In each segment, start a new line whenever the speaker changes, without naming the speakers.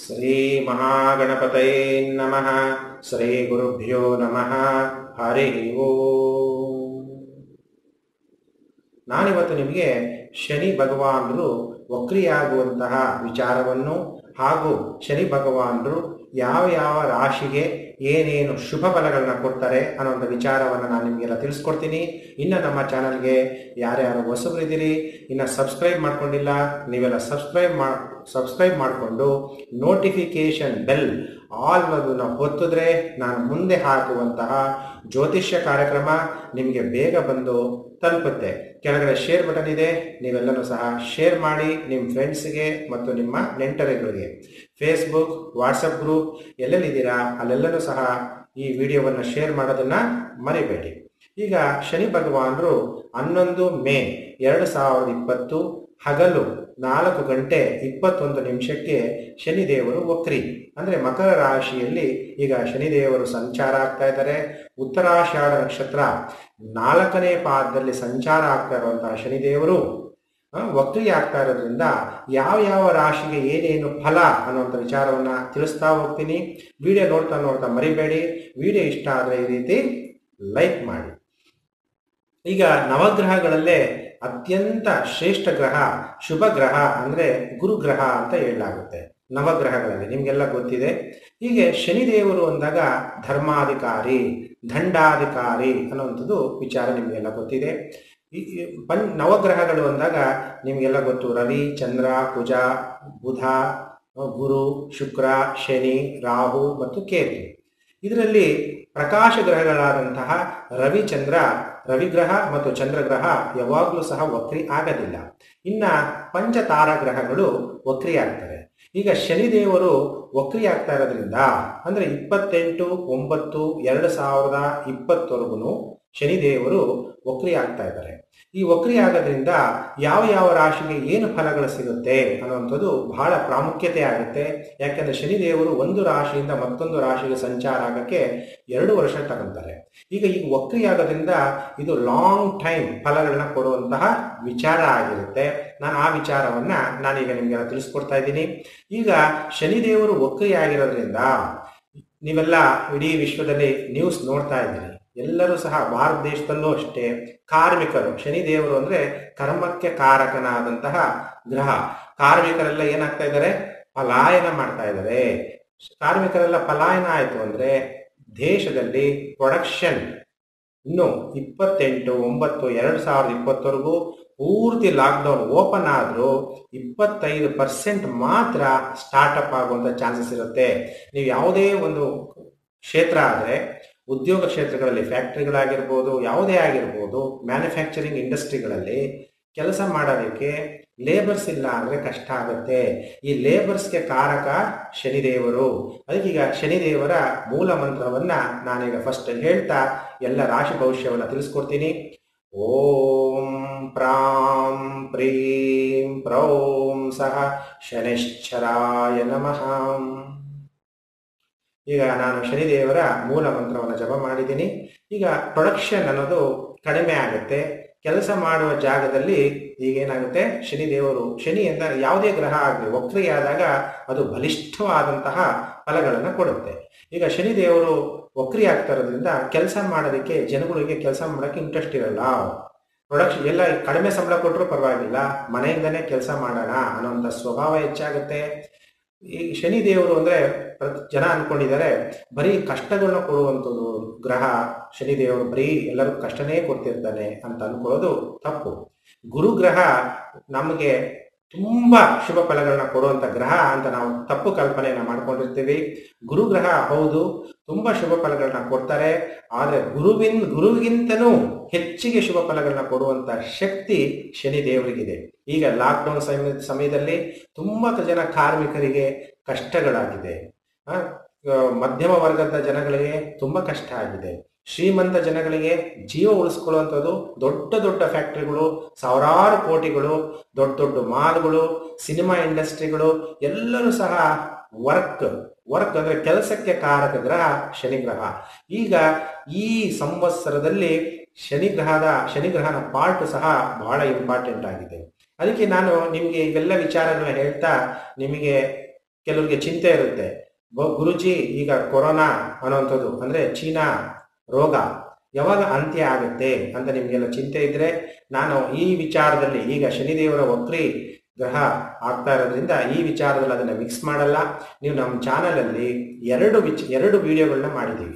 ಶ್ರೀ ಮಹಾಗಣಪತಯೇ ನಮಃ ಶ್ರೀ ಗುರುಭ್ಯೋ ನಮಃ ಹರಿ ಓಂ ನಾನಿವತ್ತು ನಿಮಗೆ ಶನಿ ಭಗವಾನರು ವಕ್ರಿಯಾಗುವಂತಹ ವಿಚಾರವನ್ನು ಹಾಗೂ ಶನಿ ಭಗವಾನರು ಯಾವ ಯಾವ ರಾಶಿಗೆ ಏನೇನು ಶುಭ ಫಲಗಳನ್ನ ಕೊಡ್ತಾರೆ ಅನ್ನೋಂಥ ವಿಚಾರವನ್ನು ನಾನು ನಿಮಗೆಲ್ಲ ತಿಳಿಸ್ಕೊಡ್ತೀನಿ ಇನ್ನು ನಮ್ಮ ಚಾನಲ್ಗೆ ಯಾರ್ಯಾರು ಹೊಸಬರಿದ್ದೀರಿ ಇನ್ನು ಸಬ್ಸ್ಕ್ರೈಬ್ ಮಾಡ್ಕೊಂಡಿಲ್ಲ ನೀವೆಲ್ಲ ಸಬ್ಸ್ಕ್ರೈಬ್ ಮಾ ಸಬ್ಸ್ಕ್ರೈಬ್ ಮಾಡಿಕೊಂಡು ನೋಟಿಫಿಕೇಶನ್ ಬೆಲ್ ಆಲ್ ಅದನ್ನು ಹೊತ್ತಿದ್ರೆ ನಾನು ಮುಂದೆ ಹಾಕುವಂತಹ ಜ್ಯೋತಿಷ್ಯ ಕಾರ್ಯಕ್ರಮ ನಿಮಗೆ ಬೇಗ ಬಂದು ತಲುಪುತ್ತೆ ಕೆಳಗಡೆ ಶೇರ್ ಬಟನ್ ಇದೆ ನೀವೆಲ್ಲನೂ ಸಹ ಶೇರ್ ಮಾಡಿ ನಿಮ್ಮ ಫ್ರೆಂಡ್ಸ್ಗೆ ಮತ್ತು ನಿಮ್ಮ ನೆಂಟರುಗಳಿಗೆ ಫೇಸ್ಬುಕ್ ವಾಟ್ಸಪ್ ಗ್ರೂಪ್ ಎಲ್ಲೆಲ್ಲಿದ್ದೀರಾ ಅಲ್ಲೆಲ್ಲನೂ ಸಹ ಈ ವಿಡಿಯೋವನ್ನು ಶೇರ್ ಮಾಡೋದನ್ನ ಮರಿಬೇಡಿ ಈಗ ಶನಿ ಭಗವಾನರು ಹನ್ನೊಂದು ಮೇ ಎರಡು ಸಾವಿರದ ಇಪ್ಪತ್ತು ಹಗಲು ನಾಲ್ಕು ಗಂಟೆ ಇಪ್ಪತ್ತೊಂದು ನಿಮಿಷಕ್ಕೆ ಶನಿದೇವರು ವಕ್ರಿ ಅಂದ್ರೆ ಮಕರ ರಾಶಿಯಲ್ಲಿ ಈಗ ಶನಿದೇವರು ಸಂಚಾರ ಆಗ್ತಾ ಇದ್ದಾರೆ ಉತ್ತರಾಷಾಢ ನಕ್ಷತ್ರ ನಾಲ್ಕನೇ ಪಾದದಲ್ಲಿ ಸಂಚಾರ ಆಗ್ತಾ ಇರುವಂತಹ ಶನಿದೇವರು ವಕ್ರಿ ಆಗ್ತಾ ಇರೋದ್ರಿಂದ ಯಾವ ಯಾವ ರಾಶಿಗೆ ಏನೇನು ಫಲ ಅನ್ನುವಂಥ ವಿಚಾರವನ್ನ ತಿಳಿಸ್ತಾ ಹೋಗ್ತೀನಿ ವಿಡಿಯೋ ನೋಡ್ತಾ ನೋಡ್ತಾ ಮರಿಬೇಡಿ ವಿಡಿಯೋ ಇಷ್ಟ ಆದರೆ ಈ ರೀತಿ ಲೈಕ್ ಮಾಡಿ ಈಗ ನವಗ್ರಹಗಳಲ್ಲೇ ಅತ್ಯಂತ ಶ್ರೇಷ್ಠ ಗ್ರಹ ಶುಭ ಗ್ರಹ ಅಂದ್ರೆ ಗುರುಗ್ರಹ ಅಂತ ಹೇಳಲಾಗುತ್ತೆ ನವಗ್ರಹಗಳಲ್ಲಿ ನಿಮ್ಗೆಲ್ಲ ಗೊತ್ತಿದೆ ಹೀಗೆ ಶನಿದೇವರು ಅಂದಾಗ ಧರ್ಮಾಧಿಕಾರಿ ದಂಡಾಧಿಕಾರಿ ಅನ್ನುವಂಥದ್ದು ವಿಚಾರ ನಿಮಗೆಲ್ಲ ಗೊತ್ತಿದೆ ಈ ಪಂ ನವಗ್ರಹಗಳು ಅಂದಾಗ ನಿಮಗೆಲ್ಲ ಗೊತ್ತು ರವಿ ಚಂದ್ರ ಕುಜ ಬುಧ ಗುರು ಶುಕ್ರ ಶನಿ ರಾಹು ಮತ್ತು ಕೇತು ಇದರಲ್ಲಿ ಪ್ರಕಾಶ ಗ್ರಹಗಳಾದಂತಹ ರವಿಚಂದ್ರ ರವಿಗ್ರಹ ಮತ್ತು ಚಂದ್ರಗ್ರಹ ಯಾವಾಗಲೂ ಸಹ ವಕ್ರಿ ಆಗೋದಿಲ್ಲ ಇನ್ನ ಪಂಚತಾರ ಗ್ರಹಗಳು ವಕ್ರಿ ಆಗ್ತಾರೆ ಈಗ ಶನಿದೇವರು ವಕ್ರಿ ಆಗ್ತಾ ಇರೋದ್ರಿಂದ ಅಂದ್ರೆ ಇಪ್ಪತ್ತೆಂಟು ಒಂಬತ್ತು ಎರಡು ಸಾವಿರದ ಇಪ್ಪತ್ತವರೆಗೂ ಶನಿದೇವರು ವಕ್ರಿ ಆಗ್ತಾ ಇದ್ದಾರೆ ಈ ವಕ್ರಿ ಆಗೋದ್ರಿಂದ ಯಾವ ಯಾವ ರಾಶಿಗೆ ಏನು ಫಲಗಳು ಸಿಗುತ್ತೆ ಅನ್ನುವಂಥದ್ದು ಬಹಳ ಪ್ರಾಮುಖ್ಯತೆ ಆಗುತ್ತೆ ಯಾಕೆಂದ್ರೆ ಶನಿದೇವರು ಒಂದು ರಾಶಿಯಿಂದ ಮತ್ತೊಂದು ರಾಶಿಗೆ ಸಂಚಾರ ಆಗಕ್ಕೆ ಎರಡು ವರ್ಷ ತಗೊಂತಾರೆ ಈಗ ಈ ವಕ್ರಿ ಆಗೋದ್ರಿಂದ ಇದು ಲಾಂಗ್ ಟೈಮ್ ಫಲಗಳನ್ನ ಕೊಡುವಂತಹ ವಿಚಾರ ಆಗಿರುತ್ತೆ ನಾನು ಆ ವಿಚಾರವನ್ನ ನಾನೀಗ ನಿಮ್ಗೆಲ್ಲ ತಿಳಿಸ್ಕೊಡ್ತಾ ಇದ್ದೀನಿ ಈಗ ಶನಿದೇವರು ವಕ್ರಿ ಆಗಿರೋದ್ರಿಂದ ನೀವೆಲ್ಲ ಇಡೀ ವಿಶ್ವದಲ್ಲಿ ನ್ಯೂಸ್ ನೋಡ್ತಾ ಇದ್ದೀರಿ ಎಲ್ಲರೂ ಸಹ ಭಾರತ ದೇಶದಲ್ಲೂ ಅಷ್ಟೇ ಕಾರ್ಮಿಕರು ಶನಿದೇವರು ಅಂದ್ರೆ ಕರ್ಮಕ್ಕೆ ಕಾರಕನಾದಂತಹ ಗ್ರಹ ಕಾರ್ಮಿಕರೆಲ್ಲ ಏನಾಗ್ತಾ ಇದ್ದಾರೆ ಪಲಾಯನ ಮಾಡ್ತಾ ಇದ್ದಾರೆ ಕಾರ್ಮಿಕರೆಲ್ಲ ಪಲಾಯನ ಆಯ್ತು ಅಂದ್ರೆ ದೇಶದಲ್ಲಿ ಪ್ರೊಡಕ್ಷನ್ ಇನ್ನು ಇಪ್ಪತ್ತೆಂಟು ಒಂಬತ್ತು ಎರಡು ಸಾವಿರದ ಇಪ್ಪತ್ತವರೆಗೂ ಪೂರ್ತಿ ಲಾಕ್ಡೌನ್ ಓಪನ್ ಆದರೂ ಇಪ್ಪತ್ತೈದು ಪರ್ಸೆಂಟ್ ಮಾತ್ರ ಸ್ಟಾರ್ಟ್ಅಪ್ ಆಗುವಂಥ ಚಾನ್ಸಸ್ ಇರುತ್ತೆ ನೀವು ಯಾವುದೇ ಒಂದು ಕ್ಷೇತ್ರ ಆದರೆ ಉದ್ಯೋಗ ಕ್ಷೇತ್ರಗಳಲ್ಲಿ ಫ್ಯಾಕ್ಟ್ರಿಗಳಾಗಿರ್ಬೋದು ಯಾವುದೇ ಆಗಿರ್ಬೋದು ಮ್ಯಾನುಫ್ಯಾಕ್ಚರಿಂಗ್ ಇಂಡಸ್ಟ್ರಿಗಳಲ್ಲಿ ಕೆಲಸ ಮಾಡೋದಕ್ಕೆ ಲೇಬರ್ಸ್ ಇಲ್ಲ ಅಂದರೆ ಕಷ್ಟ ಆಗುತ್ತೆ ಈ ಲೇಬರ್ಸ್ಗೆ ಕಾರಕ ಶನಿದೇವರು ಅದಕ್ಕೀಗ ಶನಿದೇವರ ಮೂಲ ಮಂತ್ರವನ್ನ ನಾನೀಗ ಫಸ್ಟ್ ಹೇಳ್ತಾ ಎಲ್ಲ ರಾಶಿ ಭವಿಷ್ಯವನ್ನು ತಿಳಿಸ್ಕೊಡ್ತೀನಿ ಓಂ ಪ್ರಾಂ ಪ್ರೀಂ ಪ್ರೌಂ ಸಹ ಶನಿಶ್ಚರಾಯ ನಮಃ ಈಗ ನಾನು ಶನಿದೇವರ ಮೂಲ ಮಂತ್ರವನ್ನು ಜಪ ಮಾಡಿದ್ದೀನಿ ಈಗ ಪ್ರೊಡಕ್ಷನ್ ಅನ್ನೋದು ಕಡಿಮೆ ಆಗುತ್ತೆ ಕೆಲಸ ಮಾಡುವ ಜಾಗದಲ್ಲಿ ಈಗೇನಾಗುತ್ತೆ ಶನಿದೇವರು ಶನಿ ಎಂದ ಯಾವುದೇ ಗ್ರಹ ಆಗಲಿ ವಕ್ರಿಯಾದಾಗ ಅದು ಬಲಿಷ್ಠವಾದಂತಹ ಫಲಗಳನ್ನು ಕೊಡುತ್ತೆ ಈಗ ಶನಿದೇವರು ವಕ್ರಿ ಆಗ್ತಾ ಇರೋದ್ರಿಂದ ಕೆಲಸ ಮಾಡೋದಕ್ಕೆ ಜನಗಳಿಗೆ ಕೆಲಸ ಮಾಡೋಕ್ಕೆ ಇಂಟ್ರೆಸ್ಟ್ ಇರಲ್ಲ ಪ್ರೊಡಕ್ಷನ್ ಎಲ್ಲ ಕಡಿಮೆ ಸಂಬಳ ಕೊಟ್ಟರು ಪರವಾಗಿಲ್ಲ ಮನೆಯಿಂದನೇ ಕೆಲಸ ಮಾಡೋಣ ಅನ್ನೋಂಥ ಸ್ವಭಾವ ಹೆಚ್ಚಾಗುತ್ತೆ ಈ ಶನಿ ದೇವರು ಅಂದ್ರೆ ಜನ ಅನ್ಕೊಂಡಿದ್ದಾರೆ ಬರೀ ಕಷ್ಟಗಳನ್ನ ಕೊಡುವಂಥದ್ದು ಗ್ರಹ ಶನಿದೇವರು ಬರೀ ಎಲ್ಲರಿಗೂ ಕಷ್ಟನೇ ಕೊಡ್ತಿರ್ತಾನೆ ಅಂತ ಅನ್ಕೊಳ್ಳೋದು ತಪ್ಪು ಗುರುಗ್ರಹ ನಮಗೆ ತುಂಬಾ ಶುಭ ಫಲಗಳನ್ನ ಕೊಡುವಂತ ಗ್ರಹ ಅಂತ ನಾವು ತಪ್ಪು ಕಲ್ಪನೆಯನ್ನ ಮಾಡ್ಕೊಂಡಿರ್ತೀವಿ ಗುರುಗ್ರಹ ಹೌದು ತುಂಬಾ ಶುಭ ಫಲಗಳನ್ನ ಕೊಡ್ತಾರೆ ಆದ್ರೆ ಗುರುವಿನ್ ಗುರುವಿಗಿಂತನೂ ಹೆಚ್ಚಿಗೆ ಶುಭ ಫಲಗಳನ್ನ ಕೊಡುವಂತ ಶಕ್ತಿ ಶನಿ ದೇವರಿಗಿದೆ ಈಗ ಲಾಕ್ಡೌನ್ ಸಮಯ ಸಮಯದಲ್ಲಿ ತುಂಬಾ ಜನ ಕಾರ್ಮಿಕರಿಗೆ ಕಷ್ಟಗಳಾಗಿದೆ ಮಧ್ಯಮ ವರ್ಗದ ಜನಗಳಿಗೆ ತುಂಬಾ ಕಷ್ಟ ಆಗಿದೆ ಶ್ರೀಮಂತ ಜನಗಳಿಗೆ ಜೀವ ಉಳಿಸ್ಕೊಳ್ಳುವಂಥದ್ದು ದೊಡ್ಡ ದೊಡ್ಡ ಫ್ಯಾಕ್ಟ್ರಿಗಳು ಸಾವಿರಾರು ಕೋಟಿಗಳು ದೊಡ್ಡ ದೊಡ್ಡ ಮಾಲ್ಗಳು ಸಿನಿಮಾ ಇಂಡಸ್ಟ್ರಿಗಳು ಎಲ್ಲರೂ ಸಹ ವರ್ಕ್ ವರ್ಕ್ ಅಂದ್ರೆ ಕೆಲಸಕ್ಕೆ ಕಾರಕ ಗ್ರಹ ಶನಿ ಗ್ರಹ ಈಗ ಈ ಸಂವತ್ಸರದಲ್ಲಿ ಶನಿಗ್ರಹದ ಶನಿಗ್ರಹನ ಪಾರ್ಟ್ ಸಹ ಬಹಳ ಇಂಪಾರ್ಟೆಂಟ್ ಆಗಿದೆ ಅದಕ್ಕೆ ನಾನು ನಿಮಗೆ ಇವೆಲ್ಲ ವಿಚಾರಗಳನ್ನ ಹೇಳ್ತಾ ನಿಮಗೆ ಕೆಲವರಿಗೆ ಚಿಂತೆ ಇರುತ್ತೆ ಬ- ಗುರುಜಿ ಈಗ ಕೊರೋನಾ ಅನ್ನೋಂಥದ್ದು ಅಂದ್ರೆ ಚೀನಾ ರೋಗ ಯಾವಾಗ ಅಂತ್ಯ ಆಗುತ್ತೆ ಅಂತ ನಿಮಗೆಲ್ಲ ಚಿಂತೆ ಇದ್ರೆ ನಾನು ಈ ವಿಚಾರದಲ್ಲಿ ಈಗ ಶನಿದೇವರ ವಕ್ರಿ ಗ್ರಹ ಆಗ್ತಾ ಇರೋದ್ರಿಂದ ಈ ವಿಚಾರದಲ್ಲಿ ಅದನ್ನ ಮಿಕ್ಸ್ ಮಾಡಲ್ಲ ನೀವು ನಮ್ಮ ಚಾನಲಲ್ಲಿ ಎರಡು ವಿಚ್ ಎರಡು ವಿಡಿಯೋಗಳನ್ನ ಮಾಡಿದ್ದೀವಿ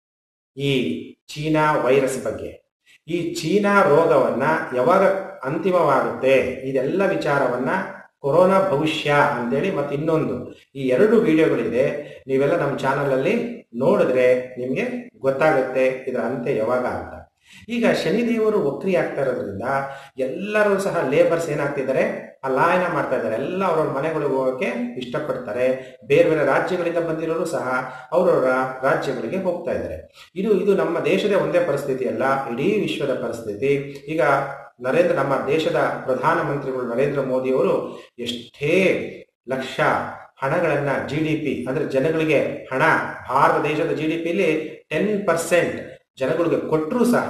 ಈ ಚೀನಾ ವೈರಸ್ ಬಗ್ಗೆ ಈ ಚೀನಾ ರೋಗವನ್ನ ಯಾವಾಗ ಅಂತಿಮವಾಗುತ್ತೆ ಇದೆಲ್ಲ ವಿಚಾರವನ್ನ ಕೊರೋನಾ ಭವಿಷ್ಯ ಅಂತೇಳಿ ಮತ್ತೆ ಇನ್ನೊಂದು ಈ ಎರಡು ವಿಡಿಯೋಗಳಿದೆ ನೀವೆಲ್ಲ ನಮ್ಮ ಚಾನಲಲ್ಲಿ ನೋಡಿದ್ರೆ ನಿಮಗೆ ಗೊತ್ತಾಗುತ್ತೆ ಇದರ ಅಂತ್ಯ ಯಾವಾಗ ಅಂತ ಈಗ ಶನಿದೇವರು ವಕ್ರಿ ಆಗ್ತಾ ಇರೋದ್ರಿಂದ ಎಲ್ಲರೂ ಸಹ ಲೇಬರ್ಸ್ ಏನಾಗ್ತಿದ್ದಾರೆ ಪಲಾಯನ ಮಾಡ್ತಾ ಇದ್ದಾರೆ ಎಲ್ಲ ಅವ್ರವ್ರ ಮನೆಗಳಿಗೆ ಹೋಗೋಕೆ ಇಷ್ಟಪಡ್ತಾರೆ ಬೇರೆ ಬೇರೆ ರಾಜ್ಯಗಳಿಂದ ಬಂದಿರೋರು ಸಹ ಅವರವರ ರಾಜ್ಯಗಳಿಗೆ ಹೋಗ್ತಾ ಇದ್ದಾರೆ ಇದು ಇದು ನಮ್ಮ ದೇಶದ ಒಂದೇ ಪರಿಸ್ಥಿತಿ ಅಲ್ಲ ಇಡೀ ವಿಶ್ವದ ಪರಿಸ್ಥಿತಿ ಈಗ ನರೇಂದ್ರ ನಮ್ಮ ದೇಶದ ಪ್ರಧಾನಮಂತ್ರಿಗಳು ನರೇಂದ್ರ ಮೋದಿ ಅವರು ಎಷ್ಟೇ ಲಕ್ಷ ಹಣಗಳನ್ನ ಜಿ ಡಿ ಪಿ ಅಂದ್ರೆ ಜನಗಳಿಗೆ ಹಣ ಭಾರತ ದೇಶದ ಜಿ ಡಿ ಪಿಲಿ ಟೆನ್ ಪರ್ಸೆಂಟ್ ಜನಗಳಿಗೆ ಕೊಟ್ಟರೂ ಸಹ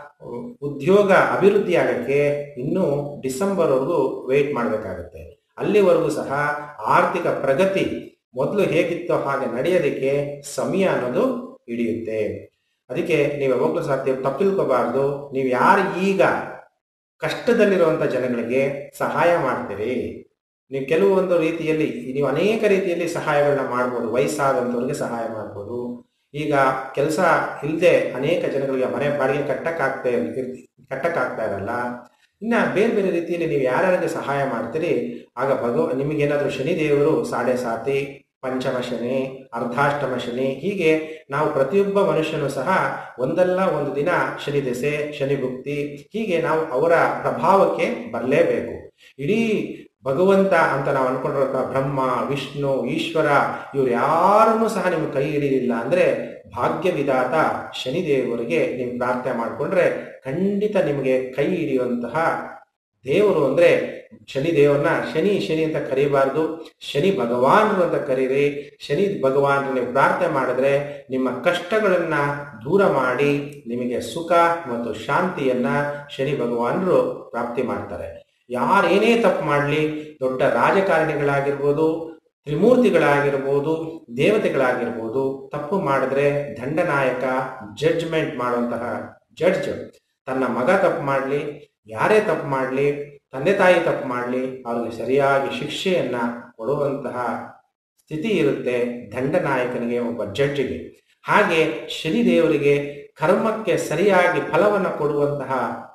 ಉದ್ಯೋಗ ಅಭಿವೃದ್ಧಿ ಆಗಕ್ಕೆ ಇನ್ನೂ ಡಿಸೆಂಬರ್ವರೆಗೂ ವೇಟ್ ಮಾಡಬೇಕಾಗುತ್ತೆ ಅಲ್ಲಿವರೆಗೂ ಸಹ ಆರ್ಥಿಕ ಪ್ರಗತಿ ಮೊದಲು ಹೇಗಿತ್ತೋ ಹಾಗೆ ನಡೆಯೋದಕ್ಕೆ ಸಮಯ ಅನ್ನೋದು ಹಿಡಿಯುತ್ತೆ ಅದಕ್ಕೆ ನೀವು ಯಾವಾಗಲೂ ಸಹ ತಪ್ಪು ತಿಳ್ಕೋಬಾರ್ದು ನೀವು ಯಾರು ಈಗ ಕಷ್ಟದಲ್ಲಿರುವಂಥ ಜನಗಳಿಗೆ ಸಹಾಯ ಮಾಡ್ತೀರಿ ನೀವು ಕೆಲವೊಂದು ರೀತಿಯಲ್ಲಿ ನೀವು ಅನೇಕ ರೀತಿಯಲ್ಲಿ ಸಹಾಯಗಳನ್ನ ಮಾಡ್ಬೋದು ವಯಸ್ಸಾದಂಥವ್ರಿಗೆ ಸಹಾಯ ಮಾಡ್ಬೋದು ಈಗ ಕೆಲಸ ಇಲ್ಲದೆ ಅನೇಕ ಜನಗಳಿಗೆ ಮನೆ ಬಾಡಿಗೆ ಕಟ್ಟಕ್ಕಾಗ್ತಾ ಕಟ್ಟಕ್ಕಾಗ್ತಾ ಇರಲ್ಲ ಇನ್ನ ಬೇರೆ ಬೇರೆ ರೀತಿಯಲ್ಲಿ ನೀವು ಯಾರ್ಯಾರಿಗೆ ಸಹಾಯ ಮಾಡ್ತೀರಿ ಆಗ ಭಗವ ನಿಮಗೇನಾದ್ರೂ ಶನಿದೇವರು ಸಾಡೆ ಸಾತಿ ಪಂಚಮ ಶನಿ ಅರ್ಧಾಷ್ಟಮ ಶನಿ ಹೀಗೆ ನಾವು ಪ್ರತಿಯೊಬ್ಬ ಮನುಷ್ಯನು ಸಹ ಒಂದಲ್ಲ ಒಂದು ದಿನ ಶನಿ ದೆಸೆ ಶನಿ ಭುಕ್ತಿ ಹೀಗೆ ನಾವು ಅವರ ಪ್ರಭಾವಕ್ಕೆ ಬರಲೇಬೇಕು ಇಡೀ ಭಗವಂತ ಅಂತ ನಾವು ಅನ್ಕೊಂಡಿರೋ ಬ್ರಹ್ಮ ವಿಷ್ಣು ಈಶ್ವರ ಇವ್ರು ಯಾರನ್ನೂ ಸಹ ನಿಮ್ಗೆ ಕೈ ಹಿಡಿಲಿಲ್ಲ ಅಂದ್ರೆ ಭಾಗ್ಯ ವಿಧಾತ ಶನಿದೇವರಿಗೆ ನೀವು ಪ್ರಾರ್ಥನೆ ಮಾಡಿಕೊಂಡ್ರೆ ಖಂಡಿತ ನಿಮಗೆ ಕೈ ಹಿಡಿಯುವಂತಹ ದೇವರು ಅಂದ್ರೆ ಶನಿ ದೇವರನ್ನ ಶನಿ ಶನಿ ಅಂತ ಕರೀಬಾರ್ದು ಶನಿ ಭಗವಾನರು ಅಂತ ಕರೀರಿ ಶನಿ ಭಗವಾನರು ನೀವು ಪ್ರಾರ್ಥನೆ ಮಾಡಿದ್ರೆ ನಿಮ್ಮ ಕಷ್ಟಗಳನ್ನ ದೂರ ಮಾಡಿ ನಿಮಗೆ ಸುಖ ಮತ್ತು ಶಾಂತಿಯನ್ನ ಶನಿ ಭಗವಾನರು ಪ್ರಾಪ್ತಿ ಮಾಡ್ತಾರೆ ಯಾರೇನೇ ತಪ್ಪು ಮಾಡಲಿ ದೊಡ್ಡ ರಾಜಕಾರಣಿಗಳಾಗಿರ್ಬೋದು ತ್ರಿಮೂರ್ತಿಗಳಾಗಿರ್ಬೋದು ದೇವತೆಗಳಾಗಿರ್ಬೋದು ತಪ್ಪು ಮಾಡಿದ್ರೆ ದಂಡನಾಯಕ ಜಡ್ಜ್ಮೆಂಟ್ ಮಾಡುವಂತಹ ಜಡ್ಜ್ ತನ್ನ ಮಗ ತಪ್ಪು ಮಾಡಲಿ ಯಾರೇ ತಪ್ಪು ಮಾಡಲಿ ತಂದೆ ತಾಯಿ ತಪ್ಪು ಮಾಡಲಿ ಅವ್ರಿಗೆ ಸರಿಯಾಗಿ ಶಿಕ್ಷೆಯನ್ನ ಕೊಡುವಂತಹ ಸ್ಥಿತಿ ಇರುತ್ತೆ ದಂಡನಾಯಕನಿಗೆ ಒಬ್ಬ ಜಡ್ಜಿಗೆ ಹಾಗೆ ಶನಿದೇವರಿಗೆ ಕರ್ಮಕ್ಕೆ ಸರಿಯಾಗಿ ಫಲವನ್ನು ಕೊಡುವಂತಹ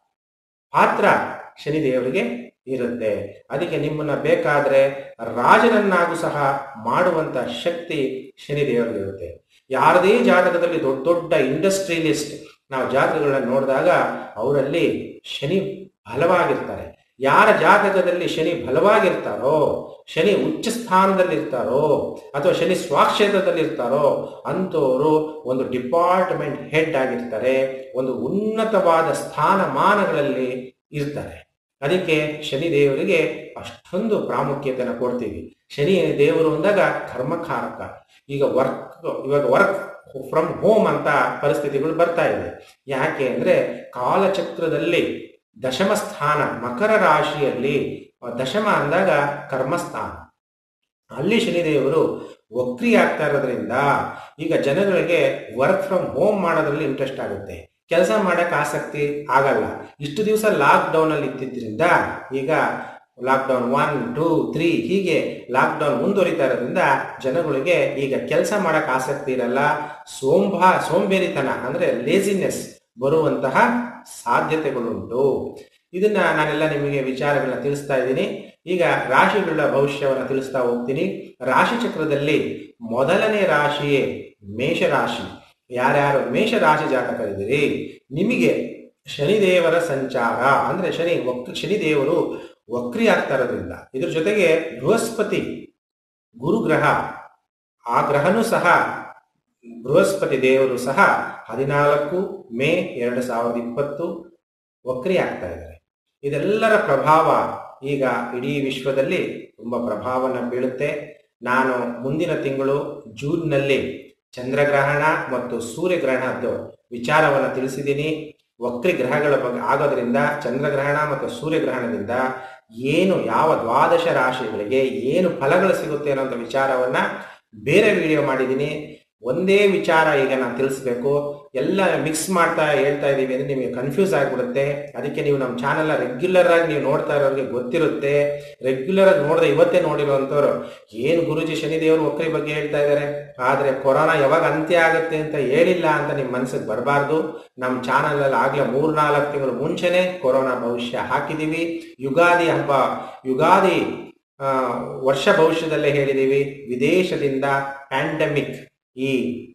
ಪಾತ್ರ ಶನಿದೇವರಿಗೆ ಇರುತ್ತೆ ಅದಕ್ಕೆ ನಿಮ್ಮನ್ನ ಬೇಕಾದ್ರೆ ರಾಜನನ್ನಾಗೂ ಸಹ ಮಾಡುವಂತ ಶಕ್ತಿ ಶನಿದೇವರಿಗೆ ಇರುತ್ತೆ ಯಾರದೇ ಜಾತಕದಲ್ಲಿ ದೊಡ್ಡ ದೊಡ್ಡ ಇಂಡಸ್ಟ್ರಿಯಲಿಸ್ಟ್ ನಾವು ಜಾತಕಗಳನ್ನ ನೋಡಿದಾಗ ಅವರಲ್ಲಿ ಶನಿ ಬಲವಾಗಿರ್ತಾರೆ ಯಾರ ಜಾತಕದಲ್ಲಿ ಶನಿ ಬಲವಾಗಿರ್ತಾರೋ ಶನಿ ಉಚ್ಚ ಸ್ಥಾನದಲ್ಲಿ ಇರ್ತಾರೋ ಅಥವಾ ಶನಿ ಸ್ವಾಕ್ಷೇತ್ರದಲ್ಲಿ ಇರ್ತಾರೋ ಅಂಥವರು ಒಂದು ಡಿಪಾರ್ಟ್ಮೆಂಟ್ ಹೆಡ್ ಆಗಿರ್ತಾರೆ ಒಂದು ಉನ್ನತವಾದ ಸ್ಥಾನಮಾನಗಳಲ್ಲಿ ಇರ್ತಾರೆ ಅದಕ್ಕೆ ಶನಿ ದೇವರಿಗೆ ಅಷ್ಟೊಂದು ಪ್ರಾಮುಖ್ಯತೆಯನ್ನು ಕೊಡ್ತೀವಿ ಶನಿ ದೇವರು ಅಂದಾಗ ಕರ್ಮಕಾರಕ ಈಗ ವರ್ಕ್ ಇವಾಗ ವರ್ಕ್ ಫ್ರಮ್ ಹೋಮ್ ಅಂತ ಪರಿಸ್ಥಿತಿಗಳು ಬರ್ತಾ ಇದೆ ಯಾಕೆ ಅಂದ್ರೆ ಕಾಲಚಕ್ರದಲ್ಲಿ ದಶಮ ಸ್ಥಾನ ಮಕರ ರಾಶಿಯಲ್ಲಿ ದಶಮ ಅಂದಾಗ ಕರ್ಮಸ್ಥಾನ ಅಲ್ಲಿ ಶನಿದೇವರು ವಕ್ರಿ ಆಗ್ತಾ ಇರೋದ್ರಿಂದ ಈಗ ಜನಗಳಿಗೆ ವರ್ಕ್ ಫ್ರಮ್ ಹೋಮ್ ಮಾಡೋದ್ರಲ್ಲಿ ಇಂಟ್ರೆಸ್ಟ್ ಆಗುತ್ತೆ ಕೆಲಸ ಮಾಡಕ್ ಆಸಕ್ತಿ ಆಗಲ್ಲ ಇಷ್ಟು ದಿವಸ ಲಾಕ್ ಡೌನ್ ಅಲ್ಲಿ ಇದ್ದಿದ್ರಿಂದ ಈಗ ಲಾಕ್ಡೌನ್ ಒನ್ ಟೂ ತ್ರೀ ಹೀಗೆ ಲಾಕ್ಡೌನ್ ಮುಂದುವರಿತಾ ಇರೋದ್ರಿಂದ ಜನಗಳಿಗೆ ಈಗ ಕೆಲಸ ಮಾಡಕ್ ಆಸಕ್ತಿ ಇರಲ್ಲ ಸೋಂಭಾ ಸೋಂಬೇರಿತನ ಅಂದ್ರೆ ಲೇಸಿನೆಸ್ ಬರುವಂತಹ ಸಾಧ್ಯತೆಗಳುಂಟು ಇದನ್ನ ನಾನೆಲ್ಲ ನಿಮಗೆ ವಿಚಾರಗಳನ್ನ ತಿಳಿಸ್ತಾ ಇದ್ದೀನಿ ಈಗ ರಾಶಿಗಳ ಭವಿಷ್ಯವನ್ನು ತಿಳಿಸ್ತಾ ಹೋಗ್ತೀನಿ ರಾಶಿ ಚಕ್ರದಲ್ಲಿ ಮೊದಲನೇ ರಾಶಿಯೇ ಮೇಷರಾಶಿ ಯಾರ್ಯಾರು ಮೇಷರಾಶಿ ಜಾತಕರಿದ್ದೀರಿ ನಿಮಗೆ ಶನಿದೇವರ ಸಂಚಾರ ಅಂದ್ರೆ ಶನಿ ವಕ್ ಶನಿದೇವರು ವಕ್ರಿ ಆಗ್ತಾ ಇರೋದ್ರಿಂದ ಇದ್ರ ಜೊತೆಗೆ ಬೃಹಸ್ಪತಿ ಗುರುಗ್ರಹ ಆ ಗ್ರಹನೂ ಸಹ ಬೃಹಸ್ಪತಿ ದೇವರು ಸಹ ಹದಿನಾಲ್ಕು ಮೇ ಎರಡು ಸಾವಿರದ ಇಪ್ಪತ್ತು ವಕ್ರಿ ಆಗ್ತಾ ಇದ್ದಾರೆ ಇದೆಲ್ಲರ ಪ್ರಭಾವ ಈಗ ಇಡೀ ವಿಶ್ವದಲ್ಲಿ ತುಂಬ ಪ್ರಭಾವನ ಬೀಳುತ್ತೆ ನಾನು ಮುಂದಿನ ತಿಂಗಳು ಜೂನ್ನಲ್ಲಿ ಚಂದ್ರಗ್ರಹಣ ಮತ್ತು ಸೂರ್ಯಗ್ರಹಣದ್ದು ವಿಚಾರವನ್ನು ತಿಳಿಸಿದ್ದೀನಿ ವಕ್ರಿ ಗ್ರಹಗಳ ಬಗ್ಗೆ ಆಗೋದ್ರಿಂದ ಚಂದ್ರಗ್ರಹಣ ಮತ್ತು ಸೂರ್ಯಗ್ರಹಣದಿಂದ ಏನು ಯಾವ ದ್ವಾದಶ ರಾಶಿಗಳಿಗೆ ಏನು ಫಲಗಳು ಸಿಗುತ್ತೆ ಅನ್ನೋಂಥ ವಿಚಾರವನ್ನ ಬೇರೆ ವಿಡಿಯೋ ಮಾಡಿದ್ದೀನಿ ಒಂದೇ ವಿಚಾರ ಈಗ ನಾನು ತಿಳಿಸ್ಬೇಕು ಎಲ್ಲ ಮಿಕ್ಸ್ ಮಾಡ್ತಾ ಹೇಳ್ತಾ ಇದ್ದೀವಿ ಅಂದ್ರೆ ನಿಮಗೆ ಕನ್ಫ್ಯೂಸ್ ಆಗಿಬಿಡುತ್ತೆ ಅದಕ್ಕೆ ನೀವು ನಮ್ಮ ಚಾನೆಲ್ನ ರೆಗ್ಯುಲರ್ ಆಗಿ ನೀವು ನೋಡ್ತಾ ಇರೋರಿಗೆ ಗೊತ್ತಿರುತ್ತೆ ರೆಗ್ಯುಲರ್ ಆಗಿ ನೋಡದೆ ಇವತ್ತೇ ನೋಡಿರುವಂಥವ್ರು ಏನು ಗುರುಜಿ ಶನಿದೇವರು ಒಕ್ಕರಿ ಬಗ್ಗೆ ಹೇಳ್ತಾ ಇದ್ದಾರೆ ಆದರೆ ಕೊರೋನಾ ಯಾವಾಗ ಅಂತ್ಯ ಆಗುತ್ತೆ ಅಂತ ಹೇಳಿಲ್ಲ ಅಂತ ನಿಮ್ಮ ಮನಸ್ಸಿಗೆ ಬರಬಾರ್ದು ನಮ್ಮ ಚಾನಲಲ್ಲಿ ಆಗಲೇ ಮೂರ್ನಾಲ್ಕು ತಿಂಗಳು ಮುಂಚೆನೆ ಕೊರೋನಾ ಭವಿಷ್ಯ ಹಾಕಿದ್ದೀವಿ ಯುಗಾದಿ ಹಬ್ಬ ಯುಗಾದಿ ಆ, ವರ್ಷ ಭವಿಷ್ಯದಲ್ಲೇ ಹೇಳಿದ್ದೀವಿ ವಿದೇಶದಿಂದ ಪ್ಯಾಂಡಮಿಕ್ ಈ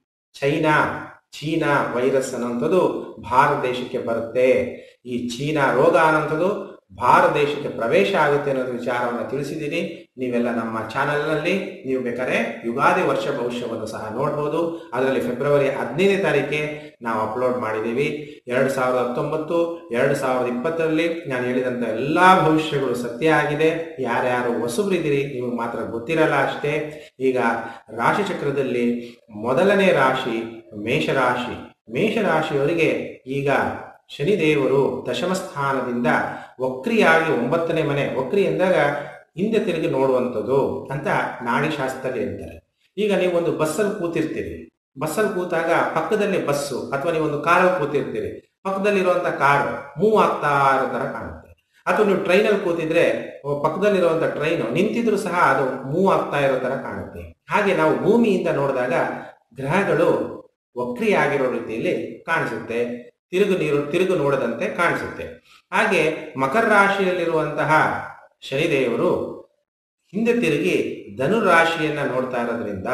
ಚೈನಾ ಚೀನಾ ವೈರಸ್ ಅನ್ನೋಂಥದ್ದು ಭಾರತ ದೇಶಕ್ಕೆ ಬರುತ್ತೆ ಈ ಚೀನಾ ರೋಗ ಅನ್ನೋಂಥದ್ದು ಭಾರತ ದೇಶಕ್ಕೆ ಪ್ರವೇಶ ಆಗುತ್ತೆ ಅನ್ನೋದು ವಿಚಾರವನ್ನು ತಿಳಿಸಿದ್ದೀನಿ ನೀವೆಲ್ಲ ನಮ್ಮ ಚಾನೆಲ್ನಲ್ಲಿ ನೀವು ಬೇಕಾದ್ರೆ ಯುಗಾದಿ ವರ್ಷ ಭವಿಷ್ಯವನ್ನು ಸಹ ನೋಡ್ಬೋದು ಅದರಲ್ಲಿ ಫೆಬ್ರವರಿ ಹದಿನೈದನೇ ತಾರೀಕಿಗೆ ನಾವು ಅಪ್ಲೋಡ್ ಮಾಡಿದ್ದೀವಿ ಎರಡು ಸಾವಿರದ ಹತ್ತೊಂಬತ್ತು ಎರಡು ಸಾವಿರದ ಇಪ್ಪತ್ತರಲ್ಲಿ ನಾನು ಹೇಳಿದಂಥ ಎಲ್ಲ ಭವಿಷ್ಯಗಳು ಸತ್ಯ ಆಗಿದೆ ಯಾರ್ಯಾರು ಹೊಸಬ್ರಿದ್ದೀರಿ ನಿಮಗೆ ಮಾತ್ರ ಗೊತ್ತಿರಲ್ಲ ಅಷ್ಟೇ ಈಗ ರಾಶಿಚಕ್ರದಲ್ಲಿ ಮೊದಲನೇ ರಾಶಿ ಮೇಷರಾಶಿ ಮೇಷರಾಶಿಯವರಿಗೆ ಈಗ ಶನಿದೇವರು ದಶಮ ಸ್ಥಾನದಿಂದ ವಕ್ರಿಯಾಗಿ ಒಂಬತ್ತನೇ ಮನೆ ವಕ್ರಿ ಎಂದಾಗ ಹಿಂದೆ ತಿರುಗಿ ನೋಡುವಂಥದ್ದು ಅಂತ ನಾಡಿಶಾಸ್ತ್ರದಲ್ಲಿ ಹೇಳ್ತಾರೆ ಈಗ ನೀವು ಒಂದು ಬಸ್ಸಲ್ಲಿ ಕೂತಿರ್ತೀರಿ ಬಸ್ಸಲ್ಲಿ ಕೂತಾಗ ಪಕ್ಕದಲ್ಲಿ ಬಸ್ಸು ಅಥವಾ ನೀವು ಒಂದು ಕಾರಲ್ಲಿ ಕೂತಿರ್ತೀರಿ ಪಕ್ಕದಲ್ಲಿರುವಂಥ ಕಾರು ಮೂವ್ ಆಗ್ತಾ ಇರೋ ಥರ ಕಾಣುತ್ತೆ ಅಥವಾ ನೀವು ಟ್ರೈನಲ್ಲಿ ಕೂತಿದ್ರೆ ಪಕ್ಕದಲ್ಲಿರುವಂಥ ಟ್ರೈನು ನಿಂತಿದ್ರು ಸಹ ಅದು ಮೂವ್ ಆಗ್ತಾ ಇರೋ ಥರ ಕಾಣುತ್ತೆ ಹಾಗೆ ನಾವು ಭೂಮಿಯಿಂದ ನೋಡಿದಾಗ ಗ್ರಹಗಳು ವಕ್ರಿಯಾಗಿರೋ ರೀತಿಯಲ್ಲಿ ಕಾಣಿಸುತ್ತೆ ತಿರುಗು ನೀರು ತಿರುಗು ನೋಡದಂತೆ ಕಾಣಿಸುತ್ತೆ ಹಾಗೆ ಮಕರ ರಾಶಿಯಲ್ಲಿರುವಂತಹ ಶನಿದೇವರು ಹಿಂದೆ ತಿರುಗಿ ಧನು ರಾಶಿಯನ್ನ ನೋಡ್ತಾ ಇರೋದ್ರಿಂದ